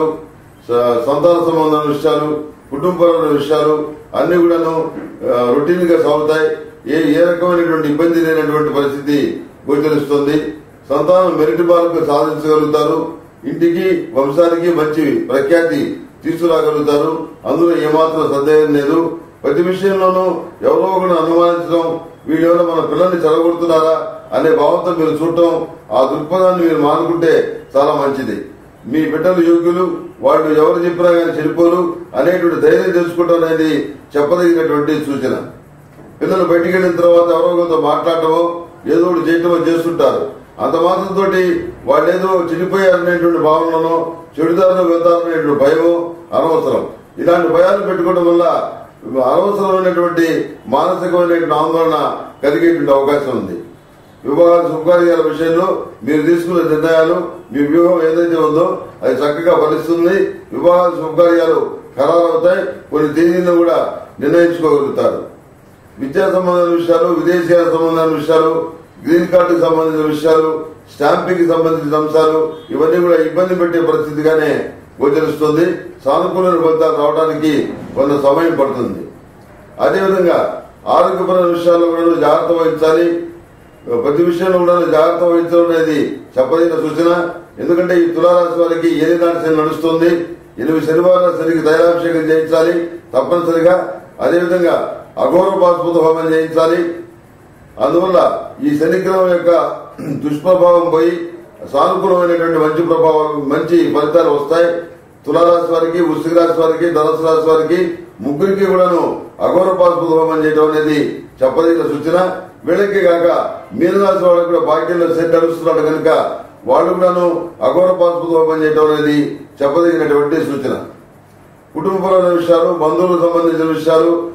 స- సంతాన సంబంధమైన విషయాలు కుటుంబపరమైన విషయాలు అన్ని కూడాను రొటీన్ గా సాగుతాయి ఏ ఏ రకమైనటువంటి ఇబ్బంది లేనటువంటి పరిస్థితి గోచరిస్తుంది సంతానం మెరిట్ బాలకు సాధించగలుగుతారు ఇంటికి వంశానికి మంచి ప్రఖ్యాతి తీసుకురాగలుగుతారు అందులో ఏమాత్రం సందేహం లేదు ప్రతి విషయంలోనూ ఎవరో ఒకరు అనుమానించడం వీళ్ళు ఎవరో మన పిల్లల్ని చెడగొడుతున్నారా అనే భావంతో మీరు చూడటం ఆ దృక్పథాన్ని మీరు మానుకుంటే చాలా మంచిది మీ బిడ్డలు యోగ్యులు వాళ్ళు ఎవరు చెప్పినా కానీ చెడిపోరు అనేటువంటి ధైర్యం తెలుసుకోవడం అనేది చెప్పదగినటువంటి సూచన పిల్లలు బయటికి వెళ్ళిన తర్వాత ఎవరో కొంత మాట్లాడటమో ఏదో ఒకటి చేయటమో చేస్తుంటారు అంత మాత్రంతో వాళ్ళు ఏదో చెడిపోయారనేటువంటి భావనలో చెడుదారులు వెళ్తారనేటువంటి భయము అనవసరం ఇలాంటి భయాలు పెట్టుకోవడం వల్ల అనవసరమైనటువంటి మానసికమైనటువంటి ఆందోళన కలిగేటువంటి అవకాశం ఉంది వివాహ శుభకార్యాల విషయంలో మీరు తీసుకున్న నిర్ణయాలు మీ వ్యూహం ఏదైతే ఉందో అది చక్కగా ఫలిస్తుంది వివాహ శుభకార్యాలు ఖరారవుతాయి కొన్ని తేదీలను కూడా నిర్ణయించుకోగలుగుతారు విద్యా సంబంధమైన విషయాలు విదేశీయాల సంబంధమైన విషయాలు గ్రీన్ కార్డుకి సంబంధించిన విషయాలు స్టాంపింగ్ కి సంబంధించిన అంశాలు ఇవన్నీ కూడా ఇబ్బంది పెట్టే పరిస్థితిగానే గోచరిస్తుంది సానుకూలమైన ఫలితాలు రావడానికి కొంత సమయం పడుతుంది అదేవిధంగా ఆరోగ్యపరమైన విషయాల్లో కూడా జాగ్రత్త వహించాలి ప్రతి విషయంలో కూడా జాగ్రత్త వహించడం అనేది చెప్పదగిన సూచన ఎందుకంటే ఈ తులారాశి వారికి ఏది నాటి శని నడుస్తుంది ఎనిమిది శనివారాల శనికి తైలాభిషేకం చేయించాలి తప్పనిసరిగా అదేవిధంగా అఘోర పాశుపత హోమం చేయించాలి అందువల్ల ఈ శనిగ్రహం యొక్క దుష్ప్రభావం పోయి సానుకూలమైనటువంటి మంచి ప్రభావం మంచి ఫలితాలు వస్తాయి తులారాశి వారికి వృశ్చిక రాశి వారికి ధనుసు రాశి వారికి ముగ్గురికి కూడాను అఘోర పాశుపత హోమం చేయడం అనేది చెప్పదగిన సూచన వీళ్ళకి కాక మీనరాశి వాళ్ళకి కూడా భాగ్యంలో శని నడుస్తున్నాడు కనుక వాళ్ళు కూడాను అఘోర పాశుపత హోమం చేయడం అనేది చెప్పదగినటువంటి సూచన కుటుంబపరమైన విషయాలు బంధువులకు సంబంధించిన విషయాలు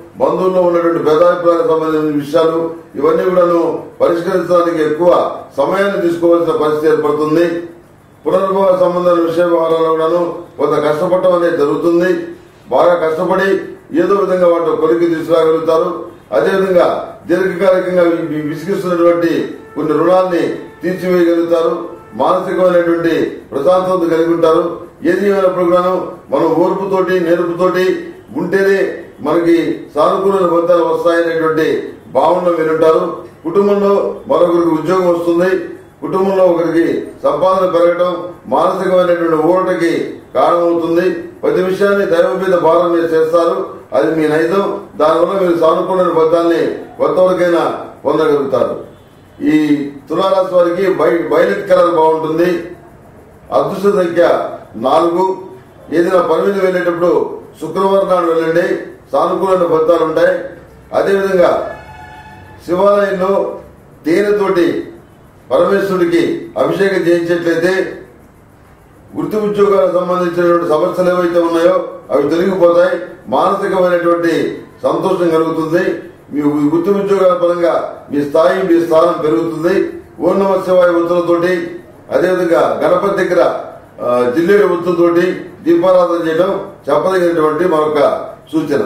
బంధువుల్లో ఉన్నటువంటి భేదాభిప్రాయాలకు సంబంధించిన విషయాలు ఇవన్నీ కూడాను పరిష్కరించడానికి ఎక్కువ సమయాన్ని తీసుకోవాల్సిన పరిస్థితి ఏర్పడుతుంది పునర్భవ సంబంధాల విషయ వ్యవహారాల్లో కూడాను కొంత కష్టపడటం అనేది జరుగుతుంది బాగా కష్టపడి ఏదో విధంగా వాటి కొలికి తీసుకురాగలుగుతారు అదేవిధంగా దీర్ఘకాలికంగా వి- విసిగిస్తున్నటువంటి కొన్ని రుణాల్ని తీర్చివేయగలుగుతారు మానసికమైనటువంటి ప్రశాంతత కలిగి ఉంటారు ఏది ఏమైనప్పుడు కూడాను మనం ఓర్పుతోటి నేర్పుతోటి ఉంటేనే మనకి సానుకూల ఫలితాలు వస్తాయనేటువంటి భావనలో మీరుంటారు కుటుంబంలో మరొకరికి ఉద్యోగం వస్తుంది కుటుంబంలో ఒకరికి సంపాదన పెరగటం మానసికమైనటువంటి ఊరటకి కారణమవుతుంది ప్రతి విషయాన్ని దైవం మీద భారం మీద చేస్తారు అది మీ నైజం దానివల్ల మీరు సానుకూలమైన ఫలితాల్ని కొంతవరకైనా పొందగలుగుతారు ఈ తులారాశి వారికి వై- వైలెట్ కలర్ బాగుంటుంది అదృష్ట సంఖ్య నాలుగు ఏదైనా పని మీద వెళ్ళేటప్పుడు శుక్రవారం నాడు వెళ్ళండి సానుకూలమైన ఫలితాలు ఉంటాయి అదేవిధంగా శివాలయంలో తేనెతోటి పరమేశ్వరుడికి అభిషేకం చేయించేట్లయితే వృత్తి ఉద్యోగాలకు సంబంధించినటువంటి సమస్యలు ఏవైతే ఉన్నాయో అవి తొలగిపోతాయి మానసికమైనటువంటి సంతోషం కలుగుతుంది మీ వృత్తి ఉద్యోగాల పరంగా మీ స్థాయి మీ స్థానం పెరుగుతుంది ఓం నమ శివాయ వృత్తులతోటి అదేవిధంగా గణపతి దగ్గర ఆ, జిల్లేడు వృత్తులతోటి దీపారాధన చేయడం చెప్పదగినటువంటి మరొక సూచన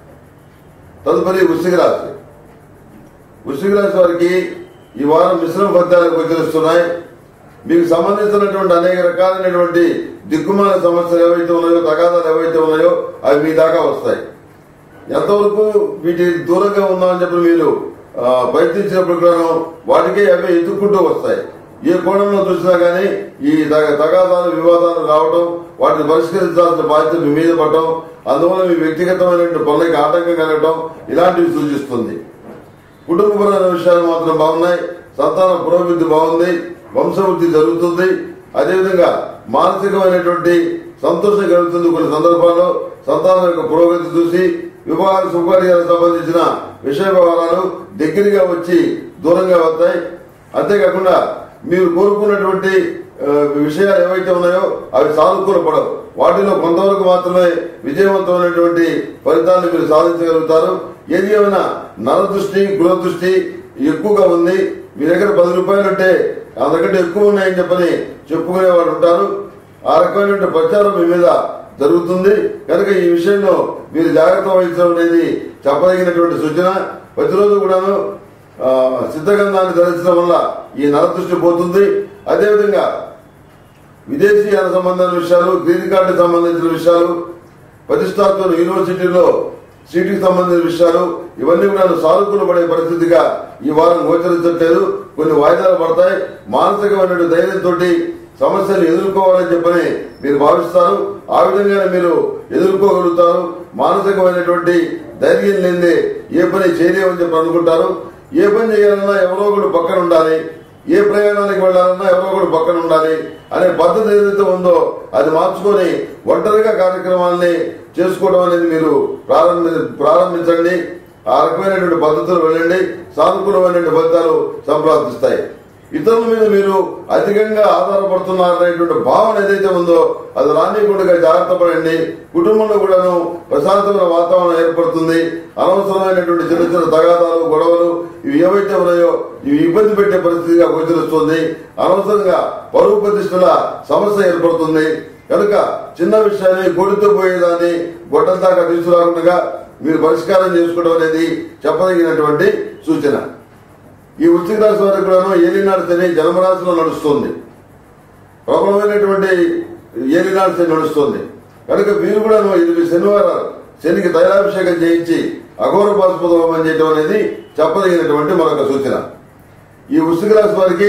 తదుపరి వృశ్చిక రాశి వృశ్చిక రాశి వారికి ఈ వారం మిశ్రమ ఫలితాలు గోచరిస్తున్నాయి మీకు సంబంధించినటువంటి అనేక రకాలైనటువంటి దిక్కుమాల సమస్యలు ఏవైతే ఉన్నాయో తగాదాలు ఏవైతే ఉన్నాయో అవి మీ దాకా వస్తాయి ఎంతవరకు వీటి దూరంగా ఉందామని చెప్పి మీరు ఆ, ప్రయత్నించినప్పుడు కూడా వాటికే అవే ఎత్తుక్కుంటూ వస్తాయి ఏ కోణంలో చూసినా గానీ ఈ తగ- తగాదాలు వివాదాలు రావడం వాటిని పరిష్కరించాల్సిన బాధ్యత మీ మీద పడటం అందువల్ల మీ వ్యక్తిగతమైనటువంటి పనులకి ఆటంకం కలగటం ఇలాంటివి సూచిస్తుంది కుటుంబపరమైన విషయాలు మాత్రం బాగున్నాయి సంతాన పురోభివృద్ధి బాగుంది వంశవృద్ధి జరుగుతుంది అదేవిధంగా మానసికమైనటువంటి సంతోషం కలుగుతుంది కొన్ని సందర్భాల్లో సంతానం యొక్క పురోగతి చూసి వివాహ శుభకార్యాలకు సంబంధించిన విషయ వ్యవహారాలు దగ్గరగా వచ్చి దూరంగా వస్తాయి అంతేకాకుండా మీరు కోరుకున్నటువంటి ఆ, విషయాలు ఏవైతే ఉన్నాయో అవి సానుకూలపడవు వాటిలో కొంతవరకు మాత్రమే విజయవంతమైనటువంటి ఫలితాన్ని మీరు సాధించగలుగుతారు ఏది ఏమైనా నరదృష్టి గృహదృష్టి ఎక్కువగా ఉంది మీ దగ్గర పది రూపాయలు ఉంటే అంతకంటే ఎక్కువ ఉన్నాయని చెప్పని చెప్పుకునే వాళ్ళు ఉంటారు ఆ రకమైనటువంటి ప్రచారం మీ మీద జరుగుతుంది కనుక ఈ విషయంలో మీరు జాగ్రత్త వహించడం అనేది చెప్పదగినటువంటి సూచన ప్రతిరోజు కూడాను ఆ, సిద్ధగంధాన్ని ధరించడం వల్ల ఈ నరదృష్టి పోతుంది అదేవిధంగా విదేశీయాల సంబంధమైన విషయాలు గ్రీన్ కార్డు సంబంధించిన విషయాలు ప్రతిష్టాత్మక యూనివర్సిటీలో సీటుకి సంబంధించిన విషయాలు ఇవన్నీ కూడా సానుకూల పడే పరిస్థితిగా ఈ వారం గోచరించట్లేదు కొన్ని వాయిదాలు పడతాయి మానసికమైనటువంటి ధైర్యంతో సమస్యలు ఎదుర్కోవాలని చెప్పని మీరు భావిస్తారు ఆ విధంగానే మీరు ఎదుర్కోగలుగుతారు మానసికమైనటువంటి ధైర్యం లేదే ఏ పని చేయలేమని చెప్పి అనుకుంటారు ఏ పని చేయాలన్నా ఎవరో ఒకడు పక్కన ఉండాలి ఏ ప్రయాణానికి వెళ్ళాలన్నా ఎవరో ఒకడు పక్కన ఉండాలి అనే పద్ధతి ఏదైతే ఉందో అది మార్చుకొని ఒంటరిగా కార్యక్రమాల్ని చేసుకోవడం అనేది మీరు ప్రారంభి ప్రారంభించండి ఆ రకమైనటువంటి పద్ధతులు వెళ్ళండి సానుకూలమైనటువంటి ఫలితాలు సంప్రాప్తిస్తాయి ఇతరుల మీద మీరు అధికంగా ఆధారపడుతున్నారనేటువంటి భావన ఏదైతే ఉందో అది రానికుండా జాగ్రత్త పడండి కుటుంబంలో కూడాను ప్రశాంతమైన వాతావరణం ఏర్పడుతుంది అనవసరమైనటువంటి చిన్న చిన్న తగాదాలు గొడవలు ఇవి ఏవైతే ఉన్నాయో ఇవి ఇబ్బంది పెట్టే పరిస్థితిగా గోచరిస్తుంది అనవసరంగా పరువు ప్రతిష్టల సమస్య ఏర్పడుతుంది కనుక చిన్న విషయాన్ని కొడుతూ పోయేదాన్ని గొడ్డల దాకా తీసుకురాకుండా మీరు పరిష్కారం చేసుకోవడం అనేది చెప్పదగినటువంటి సూచన ఈ వృశ్చిక రాశి వారికి కూడాను ఏలినాడు శని జన్మరాశిలో నడుస్తుంది ప్రబలమైనటువంటి ఏలినాడు శని నడుస్తుంది కనుక మీరు కూడాను ఇది శనివారం శనికి తైలాభిషేకం చేయించి అఘోర పాశుపత హోమం చేయడం అనేది చెప్పదగినటువంటి మరొక సూచన ఈ వృశ్చిక రాశి వారికి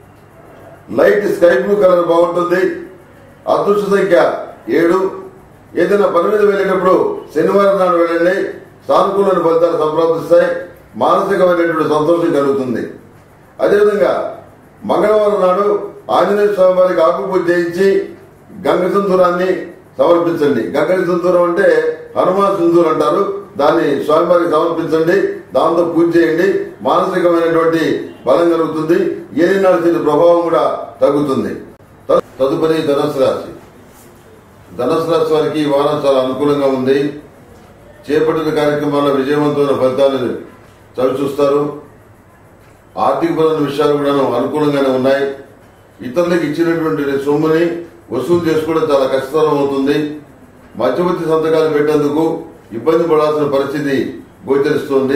లైట్ స్కై బ్లూ కలర్ బాగుంటుంది అదృష్ట సంఖ్య ఏడు ఏదైనా పని మీద వెళ్ళేటప్పుడు శనివారం నాడు వెళ్ళండి సానుకూలమైన ఫలితాలు సంప్రాప్తిస్తాయి మానసికమైనటువంటి సంతోషం కలుగుతుంది అదేవిధంగా మంగళవారం నాడు ఆంజనేయ స్వామి వారికి ఆకు పూజ చేయించి గంగ సింధూరాన్ని సమర్పించండి గంగ సింధూరం అంటే హనుమాన్ సింధూర్ అంటారు దాన్ని స్వామివారికి సమర్పించండి దాంతో పూజ చేయండి మానసికమైనటువంటి బలం కలుగుతుంది ఏలినాడు శని ప్రభావం కూడా తగ్గుతుంది తదు- తదుపరి ధనుసు రాశి ధనుసు రాశి వారికి ఈ వారం చాలా అనుకూలంగా ఉంది చేపట్టిన కార్యక్రమాల విజయవంతమైన ఫలితాలను చవి చూస్తారు ఆర్థికపరమైన విషయాలు కూడా అనుకూలంగానే ఉన్నాయి ఇతరులకు ఇచ్చినటువంటి సొమ్ముని వసూలు చేసుకోవడం చాలా కష్టతరం అవుతుంది మధ్యవర్తి సంతకాలు పెట్టేందుకు ఇబ్బంది పడాల్సిన పరిస్థితి గోచరిస్తోంది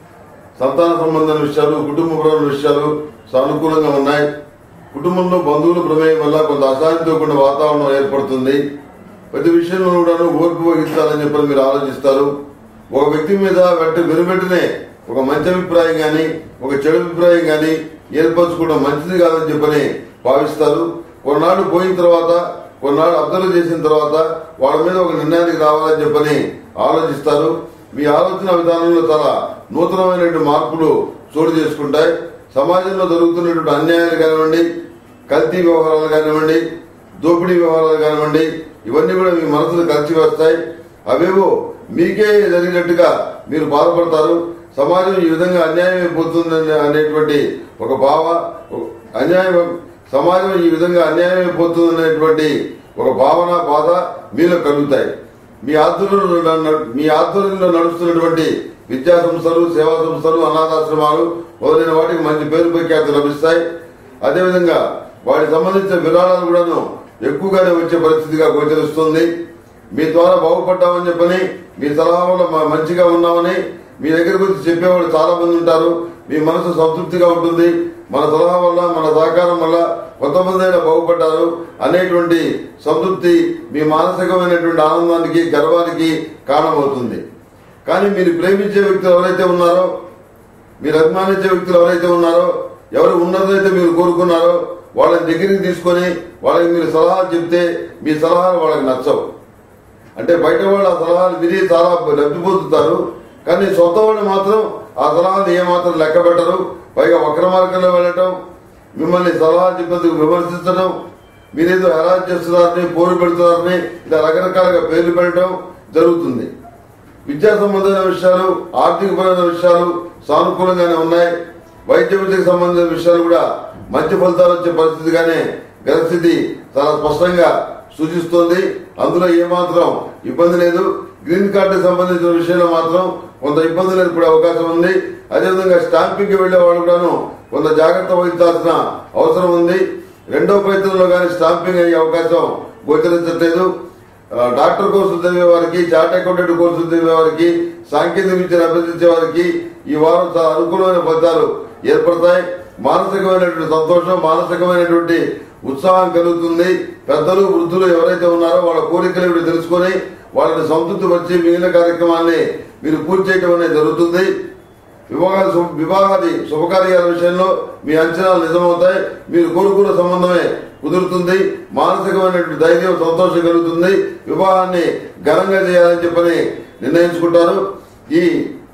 సంతాన సంబంధమైన విషయాలు కుటుంబపరమైన విషయాలు సానుకూలంగా ఉన్నాయి కుటుంబంలో బంధువుల ప్రమేయం వల్ల కొంత అశాంతితో కూడిన వాతావరణం ఏర్పడుతుంది ప్రతి విషయంలో కూడా ఓర్పు వహించాలని చెప్పని మీరు ఆలోచిస్తారు ఒక వ్యక్తి మీద వెంట వెనువెంటనే ఒక మంచి అభిప్రాయం గాని ఒక చెడు అభిప్రాయం గాని ఏర్పరచుకోవడం మంచిది కాదని చెప్పని భావిస్తారు కొన్నాళ్ళు పోయిన తర్వాత కొన్నాళ్ళు అబ్జర్వ్ చేసిన తర్వాత వాళ్ళ మీద ఒక నిర్ణయానికి రావాలని చెప్పని ఆలోచిస్తారు మీ ఆలోచన విధానంలో చాలా నూతనమైనటువంటి మార్పులు చోటు చేసుకుంటాయి సమాజంలో జరుగుతున్నటువంటి అన్యాయాలు కానివ్వండి కల్తీ వ్యవహారాలు కానివ్వండి దోపిడీ వ్యవహారాలు కానివ్వండి ఇవన్నీ కూడా మీ మనసును కలిసి వస్తాయి అవేవో మీకే జరిగినట్టుగా మీరు బాధపడతారు సమాజం ఈ విధంగా అన్యాయం అయిపోతుంది అనేటువంటి ఒక భావ ఒక- అన్యాయం సమాజం ఈ విధంగా అన్యాయం అయిపోతుంది అనేటువంటి ఒక భావన బాధ మీలో కలుగుతాయి మీ ఆధ్వర్యంలో నడ- మీ ఆధ్వర్యంలో నడుస్తున్నటువంటి విద్యా సంస్థలు సేవా సంస్థలు అనాథాశ్రమాలు మొదలైన వాటికి మంచి పేరు ప్రఖ్యాతులు లభిస్తాయి అదేవిధంగా వాటికి సంబంధించిన విరాళాలు కూడాను ఎక్కువగానే వచ్చే పరిస్థితిగా గోచరిస్తుంది మీ ద్వారా బాగుపడ్డామని చెప్పని మీ సలహా వల్ల మా- మంచిగా ఉన్నామని మీ దగ్గర గురించి చెప్పేవాళ్ళు చాలా మంది ఉంటారు మీ మనసు సంతృప్తిగా ఉంటుంది మన సలహా వల్ల మన సహకారం వల్ల కొంతమంది అయినా బాగుపడ్డారు అనేటువంటి సంతృప్తి మీ మానసికమైనటువంటి ఆనందానికి గర్వానికి కారణమవుతుంది కానీ మీరు ప్రేమించే వ్యక్తులు ఎవరైతే ఉన్నారో మీరు అభిమానించే వ్యక్తులు ఎవరైతే ఉన్నారో ఎవరు ఉన్నదైతే మీరు కోరుకున్నారో వాళ్ళని దగ్గరికి తీసుకొని వాళ్ళకి మీరు సలహాలు చెప్తే మీ సలహాలు వాళ్ళకి నచ్చవు అంటే బయట వాళ్ళు ఆ సలహాలు విని చాలా లబ్ధి పొందుతారు కానీ సొంత వాళ్ళు మాత్రం ఆ సలహాలు ఏమాత్రం లెక్క పెట్టరు పైగా వక్ర మార్గంలో వెళ్ళటం మిమ్మల్ని సలహా చెప్పేందుకు విమర్శించడం మీరేదో హెరాజ్ చేస్తున్నారని పోరు పెడుతున్నారని ఇలా రకరకాలుగా పేర్లు పెట్టడం జరుగుతుంది విద్యా సంబంధమైన విషయాలు ఆర్థికపరమైన విషయాలు సానుకూలంగానే ఉన్నాయి వైద్య విద్యకు సంబంధించిన విషయాలు కూడా మంచి ఫలితాలు వచ్చే పరిస్థితిగానే గ్రహస్థితి చాలా స్పష్టంగా సూచిస్తోంది అందులో ఏమాత్రం ఇబ్బంది లేదు గ్రీన్ కార్డు సంబంధించిన విషయంలో మాత్రం కొంత ఇబ్బందులు ఏర్పడే అవకాశం ఉంది అదేవిధంగా స్టాంపింగ్ కి వెళ్లే వాళ్ళు కూడాను కొంత జాగ్రత్త వహించాల్సిన అవసరం ఉంది రెండో ప్రయత్నంలో కానీ స్టాంపింగ్ అయ్యే అవకాశం గోచరించట్లేదు ఆ, డాక్టర్ కోర్సు చదివే వారికి చార్ట్ అకౌంటెంట్ కోర్సు చదివే వారికి సాంకేతిక విద్యను అభ్యసించే వారికి ఈ వారం చాలా అనుకూలమైన ఫలితాలు ఏర్పడతాయి మానసికమైనటువంటి సంతోషం మానసికమైనటువంటి ఉత్సాహం కలుగుతుంది పెద్దలు వృద్ధులు ఎవరైతే ఉన్నారో వాళ్ళ కోరికలు ఇప్పుడు తెలుసుకొని వాళ్ళని సంతృప్తి వచ్చి మిగిలిన కార్యక్రమాన్ని మీరు పూర్తి చేయడం అనేది జరుగుతుంది వివాహ శుభ- వివాహాది శుభకార్యాల విషయంలో మీ అంచనాలు నిజమవుతాయి మీరు కోరుకున్న సంబంధమే కుదురుతుంది మానసికమైనటువంటి ధైర్యం సంతోషం కలుగుతుంది వివాహాన్ని ఘనంగా చేయాలని చెప్పని నిర్ణయించుకుంటారు ఈ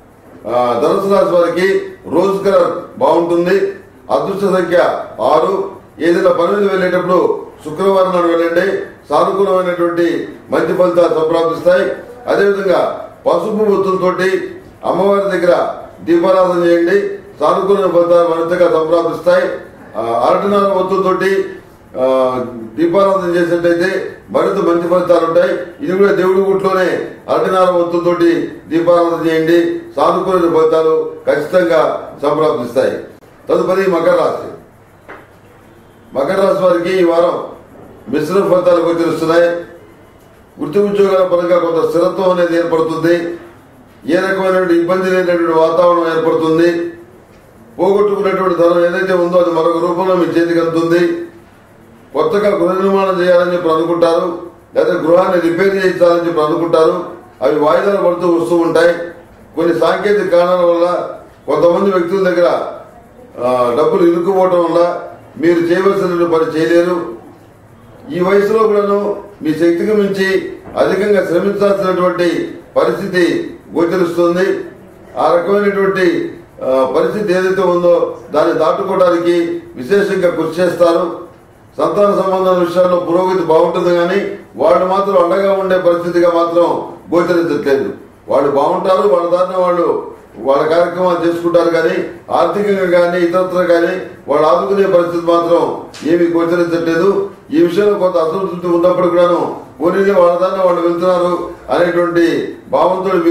ఆ, ధనుసు రాశి వారికి రోజ్ కలర్ బాగుంటుంది అదృష్ట సంఖ్య ఆరు ఏదైనా పని మీద వెళ్ళేటప్పుడు శుక్రవారం నాడు వెళ్ళండి సానుకూలమైనటువంటి మంచి ఫలితాలు సంప్రాప్తిస్తాయి అదేవిధంగా పసుపు ఒత్తులతోటి అమ్మవారి దగ్గర దీపారాధన చేయండి సానుకూలమైన ఫలితాలు మరింతగా సంప్రాప్తిస్తాయి ఆ, అరటినార ఒత్తులతోటి ఆ, దీపారాధన చేసినట్టయితే మరింత మంచి ఫలితాలు ఉంటాయి ఇది కూడా దేవుడి గుట్లోనే అరటినార ఒత్తులతోటి దీపారాధన చేయండి సానుకూల ఫలితాలు ఖచ్చితంగా సంప్రాప్తిస్తాయి తదుపరి మకర రాశి మకర రాశి వారికి ఈ వారం మిశ్రమ ఫలితాలు గోచరిస్తున్నాయి వృత్తి ఉద్యోగాల పరంగా కొంత స్థిరత్వం అనేది ఏర్పడుతుంది ఏ రకమైనటువంటి ఇబ్బంది లేనటువంటి వాతావరణం ఏర్పడుతుంది పోగొట్టుకున్నటువంటి ధనం ఏదైతే ఉందో అది మరొక రూపంలో మీ చేతికి అందుతుంది కొత్తగా గృహ నిర్మాణం చేయాలని చెప్పి అనుకుంటారు లేదా గృహాన్ని రిపేర్ చేయించాలని చెప్పి అనుకుంటారు అవి వాయిదాలు పడుతూ వస్తూ ఉంటాయి కొన్ని సాంకేతిక కారణాల వల్ల కొంతమంది వ్యక్తుల దగ్గర ఆ, డబ్బులు ఇరుక్కుపోవటం వల్ల మీరు చేయవలసిన పని చేయలేరు ఈ వయసులో కూడాను మీ శక్తికి మించి అధికంగా శ్రమించాల్సినటువంటి పరిస్థితి గోచరిస్తుంది ఆ రకమైనటువంటి ఆ, పరిస్థితి ఏదైతే ఉందో దాన్ని దాటుకోవడానికి విశేషంగా కృషి చేస్తారు సంతాన సంబంధాల విషయాల్లో పురోగతి బాగుంటుంది కానీ వాళ్ళు మాత్రం అండగా ఉండే పరిస్థితిగా మాత్రం గోచరించట్లేదు వాళ్ళు బాగుంటారు వాళ్ళ దారిన వాళ్ళు వాళ్ళ కార్యక్రమాలు చేసుకుంటారు కానీ ఆర్థికంగా కానీ ఇతరత్ర కానీ వాళ్ళు ఆదుకునే పరిస్థితి మాత్రం ఏమీ గోచరించట్లేదు ఈ విషయంలో కొంత అసంతృప్తి ఉన్నప్పుడు కూడాను పోనీ వాళ్ళ దాన్ని వాళ్ళు వెళ్తున్నారు అనేటువంటి భావంతో మీరు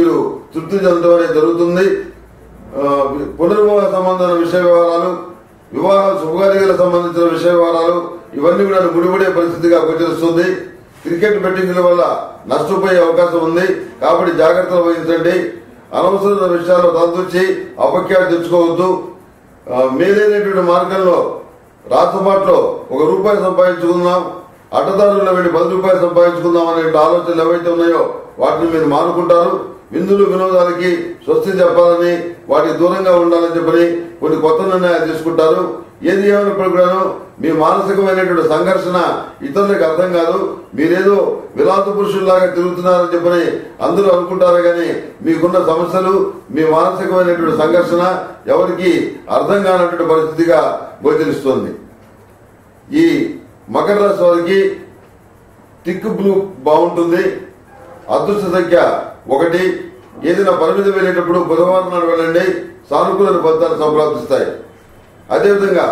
తృప్తి చెందడం అనేది జరుగుతుంది ఆ, పునర్వివాహ సంబంధమైన విషయ వ్యవహారాలు వివాహ శుభకార్యాలకు సంబంధించిన విషయ వ్యవహారాలు ఇవన్నీ కూడా ముడిపడే పరిస్థితిగా గోచరిస్తుంది క్రికెట్ బెట్టింగ్ల వల్ల నష్టపోయే అవకాశం ఉంది కాబట్టి జాగ్రత్తలు వహించండి అనవసరమైన విషయాల్లో తలదూర్చి అపఖ్యాతి తెచ్చుకోవద్దు ఆ, మేలైనటువంటి మార్గంలో రాత్రపాట్లో ఒక రూపాయి సంపాదించుకుందాం అడ్డదారుల్లో వెళ్ళి పది రూపాయలు సంపాదించుకుందాం అనే ఆలోచనలు ఏవైతే ఉన్నాయో వాటిని మీరు మానుకుంటారు విందులు వినోదాలకి స్వస్తి చెప్పాలని వాటికి దూరంగా ఉండాలని చెప్పని కొన్ని కొత్త నిర్ణయాలు తీసుకుంటారు ఏది ఏమైనప్పుడు కూడాను మీ మానసికమైనటువంటి సంఘర్షణ ఇతరులకు అర్థం కాదు మీరేదో విలాస పురుషుల్లాగా తిరుగుతున్నారని చెప్పని అందరూ అనుకుంటారు కానీ మీకున్న సమస్యలు మీ మానసికమైనటువంటి సంఘర్షణ ఎవరికి అర్థం కానటువంటి పరిస్థితిగా గోచరిస్తుంది ఈ మకర రాశి వారికి టిక్ బ్లూ బాగుంటుంది అదృష్ట సంఖ్య ఒకటి ఏదైనా పరిమితి వెళ్ళేటప్పుడు బుధవారం నాడు వెళ్ళండి సానుకూల ఫలితాలు సంప్రాప్తిస్తాయి అదేవిధంగా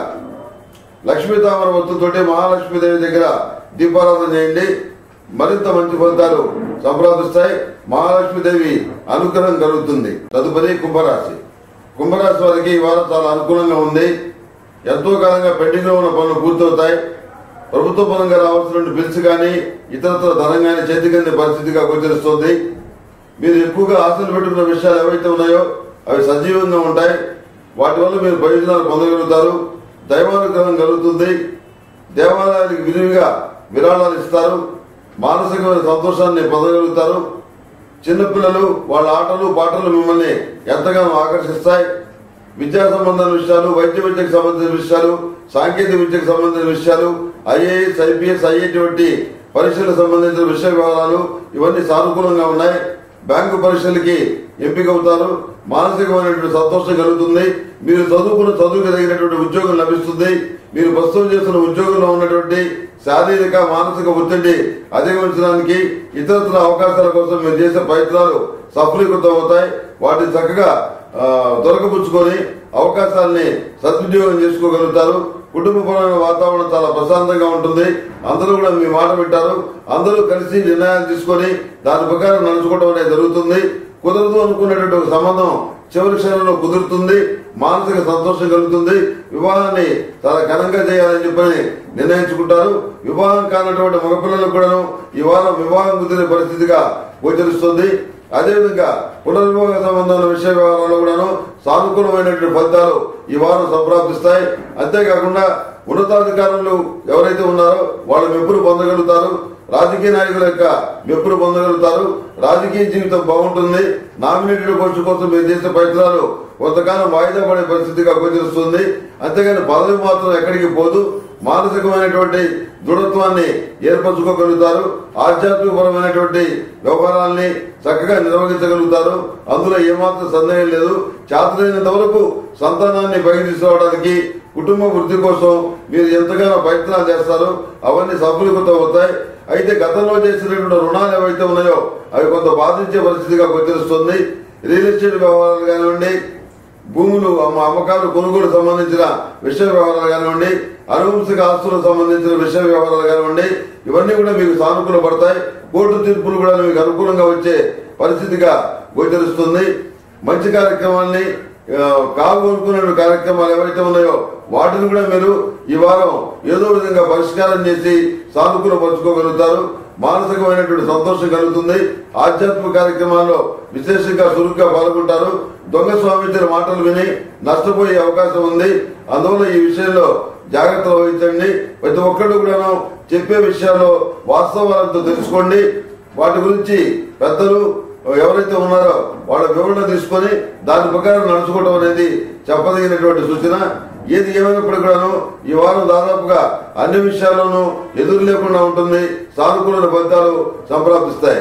లక్ష్మీ తామర వత్తుతోటి మహాలక్ష్మీదేవి దగ్గర దీపారాధన చేయండి మరింత మంచి ఫలితాలు సంప్రాప్తిస్తాయి మహాలక్ష్మీదేవి అనుగ్రహం కలుగుతుంది తదుపరి కుంభరాశి కుంభరాశి వారికి ఈ వారం చాలా అనుకూలంగా ఉంది ఎంతో కాలంగా పెండింగ్ లో ఉన్న పనులు పూర్తవుతాయి ప్రభుత్వ పరంగా రావాల్సిన బిల్స్ కానీ ఇతరత్ర ధనం కానీ చేతికందే పరిస్థితిగా గోచరిస్తుంది మీరు ఎక్కువగా ఆశలు పెట్టుకున్న విషయాలు ఏవైతే ఉన్నాయో అవి సజీవంగా ఉంటాయి వాటి వల్ల మీరు ప్రయోజనాలు పొందగలుగుతారు దైవానుగ్రహం కలుగుతుంది దేవాలయానికి విరివిగా విరాళాలు ఇస్తారు మానసికమైన సంతోషాన్ని పొందగలుగుతారు చిన్నపిల్లలు వాళ్ళ ఆటలు పాటలు మిమ్మల్ని ఎంతగానో ఆకర్షిస్తాయి విద్యా సంబంధమైన విషయాలు వైద్య విద్యకు సంబంధించిన విషయాలు సాంకేతిక విద్యకు సంబంధించిన విషయాలు ఐఏఎస్ ఐపీఎస్ ఐఐటి వంటి పరీక్షలకు సంబంధించిన విషయ వివరాలు ఇవన్నీ సానుకూలంగా ఉన్నాయి బ్యాంకు పరీక్షలకి ఎంపిక అవుతారు మానసికమైనటువంటి సంతోషం కలుగుతుంది మీరు చదువుకున్న చదువుకు తగినటువంటి ఉద్యోగం లభిస్తుంది మీరు ప్రస్తుతం చేస్తున్న ఉద్యోగంలో ఉన్నటువంటి శారీరక మానసిక ఒత్తిడి అధిగమించడానికి ఇతరత్ర అవకాశాల కోసం మీరు చేసే ప్రయత్నాలు సఫలీకృతం అవుతాయి వాటిని చక్కగా ఆ, దొరకపుచ్చుకొని అవకాశాలని సద్వినియోగం చేసుకోగలుగుతారు కుటుంబపరమైన వాతావరణం చాలా ప్రశాంతంగా ఉంటుంది అందరూ కూడా మీ మాట వింటారు అందరూ కలిసి నిర్ణయాలు తీసుకొని దాని ప్రకారం నడుచుకోవడం అనేది జరుగుతుంది కుదరదు అనుకున్నటువంటి ఒక సంబంధం చివరి క్షణంలో కుదురుతుంది మానసిక సంతోషం కలుగుతుంది వివాహాన్ని చాలా ఘనంగా చేయాలని చెప్పని నిర్ణయించుకుంటారు వివాహం కానటువంటి మగపిల్లలకు కూడాను ఈ వారం వివాహం కుదిరే పరిస్థితిగా గోచరిస్తుంది అదేవిధంగా పునర్వివాహ సంబంధమైన విషయ వ్యవహారాల్లో కూడాను సానుకూలమైనటువంటి ఫలితాలు ఈ వారం సంప్రాప్తిస్తాయి అంతేకాకుండా ఉన్నతాధికారులు ఎవరైతే ఉన్నారో వాళ్ళ మెప్పులు పొందగలుగుతారు రాజకీయ నాయకుల యొక్క మెప్పులు పొందగలుగుతారు రాజకీయ జీవితం బాగుంటుంది నామినేటెడ్ పోస్టు కోసం మీరు చేసే ప్రయత్నాలు కొంతకాలం వాయిదా పడే పరిస్థితిగా గోచరిస్తుంది అంతేగాని పదవి మాత్రం ఎక్కడికి పోదు మానసికమైనటువంటి దృఢత్వాన్ని ఏర్పరచుకోగలుగుతారు ఆధ్యాత్మికపరమైనటువంటి వ్యవహారాల్ని చక్కగా నిర్వహించగలుగుతారు అందులో ఏమాత్రం సందేహం లేదు చేతనైనంత వరకు సంతానాన్ని పైకి తీసుకురావడానికి కుటుంబ వృద్ధి కోసం మీరు ఎంతగానో ప్రయత్నాలు చేస్తారు అవన్నీ సఫలీకృతం అవుతాయి అయితే గతంలో చేసినటువంటి రుణాలు ఏవైతే ఉన్నాయో అవి కొంత బాధించే పరిస్థితిగా గోచరిస్తుంది రియల్ ఎస్టేట్ వ్యవహారాలు కానివ్వండి భూములు అమ్మ- అమ్మకాలు కొనుగోలు సంబంధించిన విషయ వ్యవహారాలు కానివ్వండి అనువంశిక ఆస్తులకు సంబంధించిన విషయ వ్యవహారాలు కానివ్వండి ఇవన్నీ కూడా మీకు సానుకూల పడతాయి కోర్టు తీర్పులు కూడా మీకు అనుకూలంగా వచ్చే పరిస్థితిగా గోచరిస్తుంది మంచి కార్యక్రమాల్ని ఆ, కాగోరుకునే కార్యక్రమాలు ఏవైతే ఉన్నాయో వాటిని కూడా మీరు ఈ వారం ఏదో విధంగా పరిష్కారం చేసి సానుకూల పరుచుకోగలుగుతారు మానసికమైనటువంటి సంతోషం కలుగుతుంది ఆధ్యాత్మిక కార్యక్రమాల్లో విశేషంగా చురుగ్గా పాల్గొంటారు దొంగ స్వామించిన మాటలు విని నష్టపోయే అవకాశం ఉంది అందువల్ల ఈ విషయంలో జాగ్రత్తలు వహించండి ప్రతి ఒక్కళ్ళు కూడాను చెప్పే విషయాల్లో వాస్తవాలతో తెలుసుకోండి వాటి గురించి పెద్దలు ఎవరైతే ఉన్నారో వాళ్ళ వివరణ తీసుకొని దాని ప్రకారం నడుచుకోవడం అనేది చెప్పదగినటువంటి సూచన ఏది ఏమైనప్పుడు కూడాను ఈ వారం దాదాపుగా అన్ని విషయాల్లోనూ ఎదురు లేకుండా ఉంటుంది సానుకూల ఫలితాలు సంప్రాప్తిస్తాయి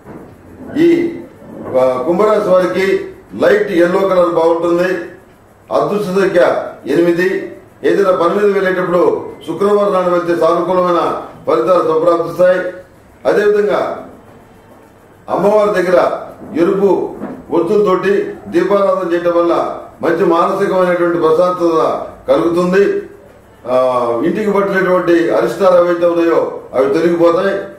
ఈ ఆ, కుంభరాశి వారికి లైట్ ఎల్లో కలర్ బాగుంటుంది అదృష్ట సంఖ్య ఎనిమిది ఏదైనా పని మీద వెళ్ళేటప్పుడు శుక్రవారం నాడు వెళ్తే సానుకూలమైన ఫలితాలు సంప్రాప్తిస్తాయి అదేవిధంగా అమ్మవారి దగ్గర ఎరుపు ఒత్తులతోటి దీపారాధన చేయటం వల్ల మంచి మానసికమైనటువంటి ప్రశాంతత కలుగుతుంది ఆ, ఇంటికి పట్టినటువంటి అరిష్టాలు ఏవైతే ఉన్నాయో అవి తొలగిపోతాయి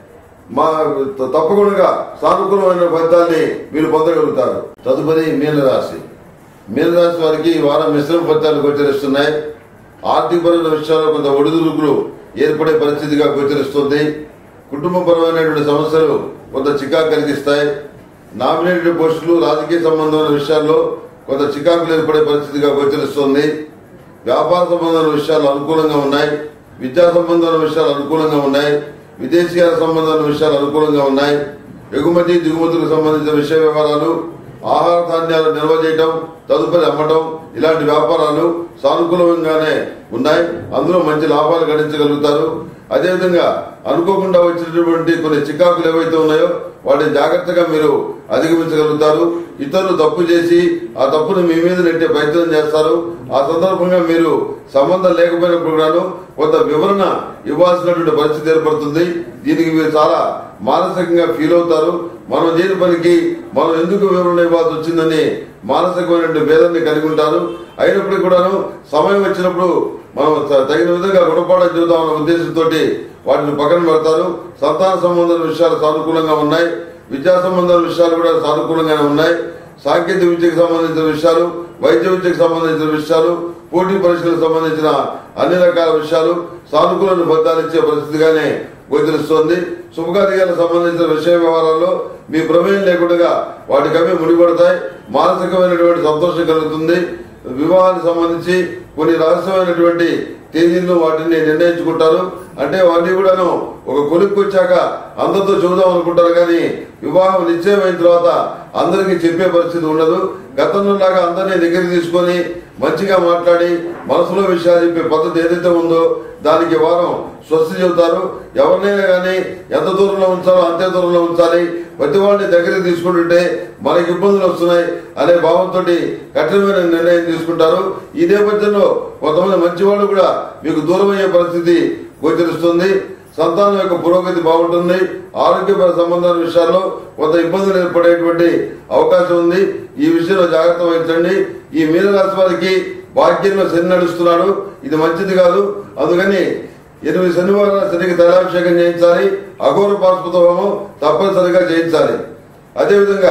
మా త- తప్పకుండా సానుకూలమైన ఫలితాన్ని మీరు పొందగలుగుతారు తదుపరి మీనరాశి మీనరాశి వారికి ఈ వారం మిశ్రమ ఫలితాలు గోచరిస్తున్నాయి ఆర్థికపరమైన విషయాల్లో కొంత ఒడిదుడుకులు ఏర్పడే పరిస్థితిగా గోచరిస్తుంది కుటుంబపరమైనటువంటి సమస్యలు కొంత చికాకు కలిగిస్తాయి నామినేటెడ్ పోస్టులు రాజకీయ సంబంధమైన విషయాల్లో కొంత చికాకులు ఏర్పడే పరిస్థితిగా గోచరిస్తుంది వ్యాపార సంబంధమైన విషయాలు అనుకూలంగా ఉన్నాయి విద్యా సంబంధమైన విషయాలు అనుకూలంగా ఉన్నాయి విదేశీయాల సంబంధమైన విషయాలు అనుకూలంగా ఉన్నాయి ఎగుమతి దిగుమతులకు సంబంధించిన విషయ వ్యవహారాలు ఆహార ధాన్యాలు నిల్వ చేయటం తదుపరి అమ్మటం ఇలాంటి వ్యాపారాలు సానుకూలంగానే ఉన్నాయి అందులో మంచి లాభాలు గడించగలుగుతారు అదేవిధంగా అనుకోకుండా వచ్చినటువంటి కొన్ని చికాకులు ఏవైతే ఉన్నాయో వాటిని జాగ్రత్తగా మీరు అధిగమించగలుగుతారు ఇతరులు తప్పు చేసి ఆ తప్పును మీ మీద నెట్టే ప్రయత్నం చేస్తారు ఆ సందర్భంగా మీరు సంబంధం లేకపోయినప్పుడు కూడాను కొంత వివరణ ఇవ్వాల్సినటువంటి పరిస్థితి ఏర్పడుతుంది దీనికి మీరు చాలా మానసికంగా ఫీల్ అవుతారు మనం చేయని పనికి మనం ఎందుకు వివరణ ఇవ్వాల్సి వచ్చిందని మానసికమైనటువంటి భేదాన్ని కలిగి ఉంటారు అయినప్పటికీ కూడాను సమయం వచ్చినప్పుడు మనం త- తగిన విధంగా గుణపాఠం చెబుతామన్న ఉద్దేశంతో వాటిని పక్కన పెడతారు సంతాన సంబంధం విషయాలు సానుకూలంగా ఉన్నాయి విద్యా సంబంధాల విషయాలు కూడా సానుకూలంగానే ఉన్నాయి సాంకేతిక విద్యకు సంబంధించిన విషయాలు వైద్య విద్యకు సంబంధించిన విషయాలు పోటీ పరీక్షలకు సంబంధించిన అన్ని రకాల విషయాలు సానుకూల ఫలితాలు ఇచ్చే పరిస్థితిగానే గోచరిస్తోంది శుభకార్యాలకు సంబంధించిన విషయ వ్యవహారాల్లో మీ ప్రమేయం లేకుండా వాటికవే ముడిపడతాయి మానసికమైనటువంటి సంతోషం కలుగుతుంది వివాహానికి సంబంధించి కొన్ని రహస్యమైనటువంటి తేదీలను వాటిని నిర్ణయించుకుంటారు అంటే వాటిని కూడాను ఒక కొలిక్కి వచ్చాక అందరితో చూద్దాం అనుకుంటారు కానీ వివాహం నిశ్చయమైన తర్వాత అందరికీ చెప్పే పరిస్థితి ఉండదు గతంలో లాగా అందరినీ దగ్గరికి తీసుకొని మంచిగా మాట్లాడి మనసులో విషయాలు చెప్పే పద్ధతి ఏదైతే ఉందో దానికి వారం స్వస్తి చెబుతారు ఎవరినైనా కానీ ఎంత దూరంలో ఉంచాలో అంతే దూరంలో ఉంచాలి ప్రతి వాడిని దగ్గరికి తీసుకుంటుంటే మనకి ఇబ్బందులు వస్తున్నాయి అనే భావంతో కఠినమైన నిర్ణయం తీసుకుంటారు ఈ నేపథ్యంలో కొంతమంది మంచి వాళ్ళు కూడా మీకు దూరం అయ్యే పరిస్థితి గోచరిస్తుంది సంతానం యొక్క పురోగతి బాగుంటుంది ఆరోగ్యపర సంబంధాల విషయాల్లో కొంత ఇబ్బందులు ఏర్పడేటువంటి అవకాశం ఉంది ఈ విషయంలో జాగ్రత్త వహించండి ఈ మీనరాశి వారికి భాగ్యంలో శని నడుస్తున్నాడు ఇది మంచిది కాదు అందుకని ఎనిమిది శనివారాల శనికి తైలాభిషేకం చేయించాలి అఘోర పాశుపత హోమం తప్పనిసరిగా చేయించాలి అదేవిధంగా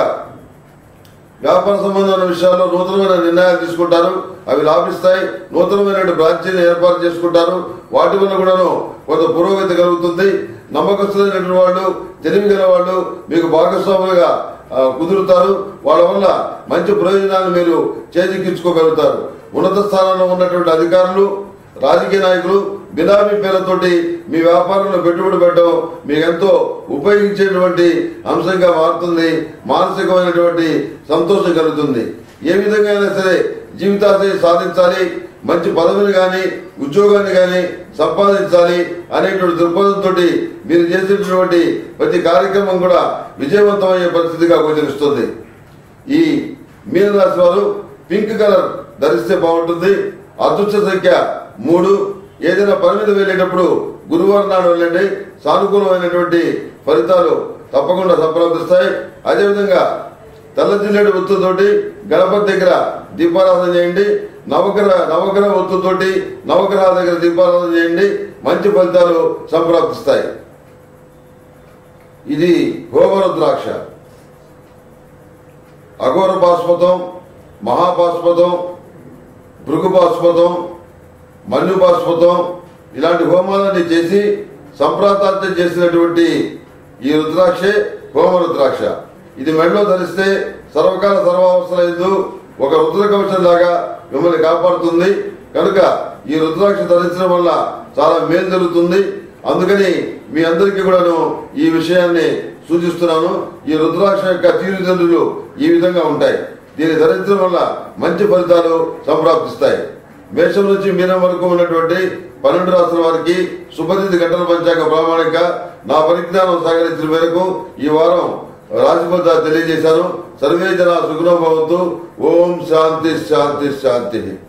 వ్యాపార సంబంధమైన విషయాల్లో నూతనమైన నిర్ణయాలు తీసుకుంటారు అవి లాభిస్తాయి నూతనమైన బ్రాంచీని ఏర్పాటు చేసుకుంటారు వాటి వల్ల కూడాను కొంత పురోగతి కలుగుతుంది నమ్మకస్తులైనటువంటి వాళ్ళు తెలివి గల వాళ్ళు మీకు భాగస్వాములుగా ఆ, కుదురుతారు వాళ్ళ వల్ల మంచి ప్రయోజనాలు మీరు చేజిక్కించుకోగలుగుతారు ఉన్నత స్థానంలో ఉన్నటువంటి అధికారులు రాజకీయ నాయకులు బినామీ పేర్లతోటి మీ వ్యాపారంలో పెట్టుబడి పెట్టడం మీకు ఎంతో ఉపయోగించేటువంటి అంశంగా మారుతుంది మానసికమైనటువంటి సంతోషం కలుగుతుంది ఏ విధంగా అయినా సరే జీవితాశయం సాధించాలి మంచి పదవిని గాని ఉద్యోగాన్ని గాని సంపాదించాలి అనేటువంటి దృక్పథంతో మీరు చేసేటటువంటి ప్రతి కార్యక్రమం కూడా విజయవంతమయ్యే పరిస్థితిగా గోచరిస్తుంది ఈ మీనరాశి వారు పింక్ కలర్ ధరిస్తే బాగుంటుంది అదృష్ట సంఖ్య మూడు ఏదైనా పని మీద వెళ్ళేటప్పుడు గురువారం నాడు వెళ్ళండి సానుకూలమైనటువంటి ఫలితాలు తప్పకుండా సంప్రాప్తిస్తాయి అదేవిధంగా తెల్ల జిల్లేడు ఒత్తుతోటి గణపతి దగ్గర దీపారాధన చేయండి నవగ్రహ నవగ్రహ ఒత్తుతోటి నవగ్రహాల దగ్గర దీపారాధన చేయండి మంచి ఫలితాలు సంప్రాప్తిస్తాయి ఇది హోమరుద్రాక్ష అఘోర పాస్పదం మహాపాస్పదం భృగు పాస్పదం మన్యు పాస్పదం ఇలాంటి హోమాలన్నీ చేసి సంప్రాంతార్థం చేసినటువంటి ఈ రుద్రాక్షే హోమ రుద్రాక్ష ఇది మెడలో ధరిస్తే సర్వకాల సర్వావసరం ఒక రుద్ర కవచం లాగా మిమ్మల్ని కాపాడుతుంది కనుక ఈ రుద్రాక్ష ధరించడం వల్ల చాలా మేలు జరుగుతుంది అందుకని మీ అందరికీ కూడాను ఈ విషయాన్ని సూచిస్తున్నాను ఈ రుద్రాక్ష యొక్క తీరుదండ్రులు ఈ విధంగా ఉంటాయి దీన్ని ధరించడం వల్ల మంచి ఫలితాలు సంప్రాప్తిస్తాయి మేషం నుంచి మీనం వరకు ఉన్నటువంటి పన్నెండు రాష్ట్రాల వారికి సుపరిస్థితి గంటల పంచాంగ ప్రామాణిక నా పరిజ్ఞానం సహకరించిన మేరకు ఈ వారం రాశి ఫలితాలు తెలియజేశాను సర్వే జన సుఖనో భవంతు ఓం శాంతి శాంతి శాంతి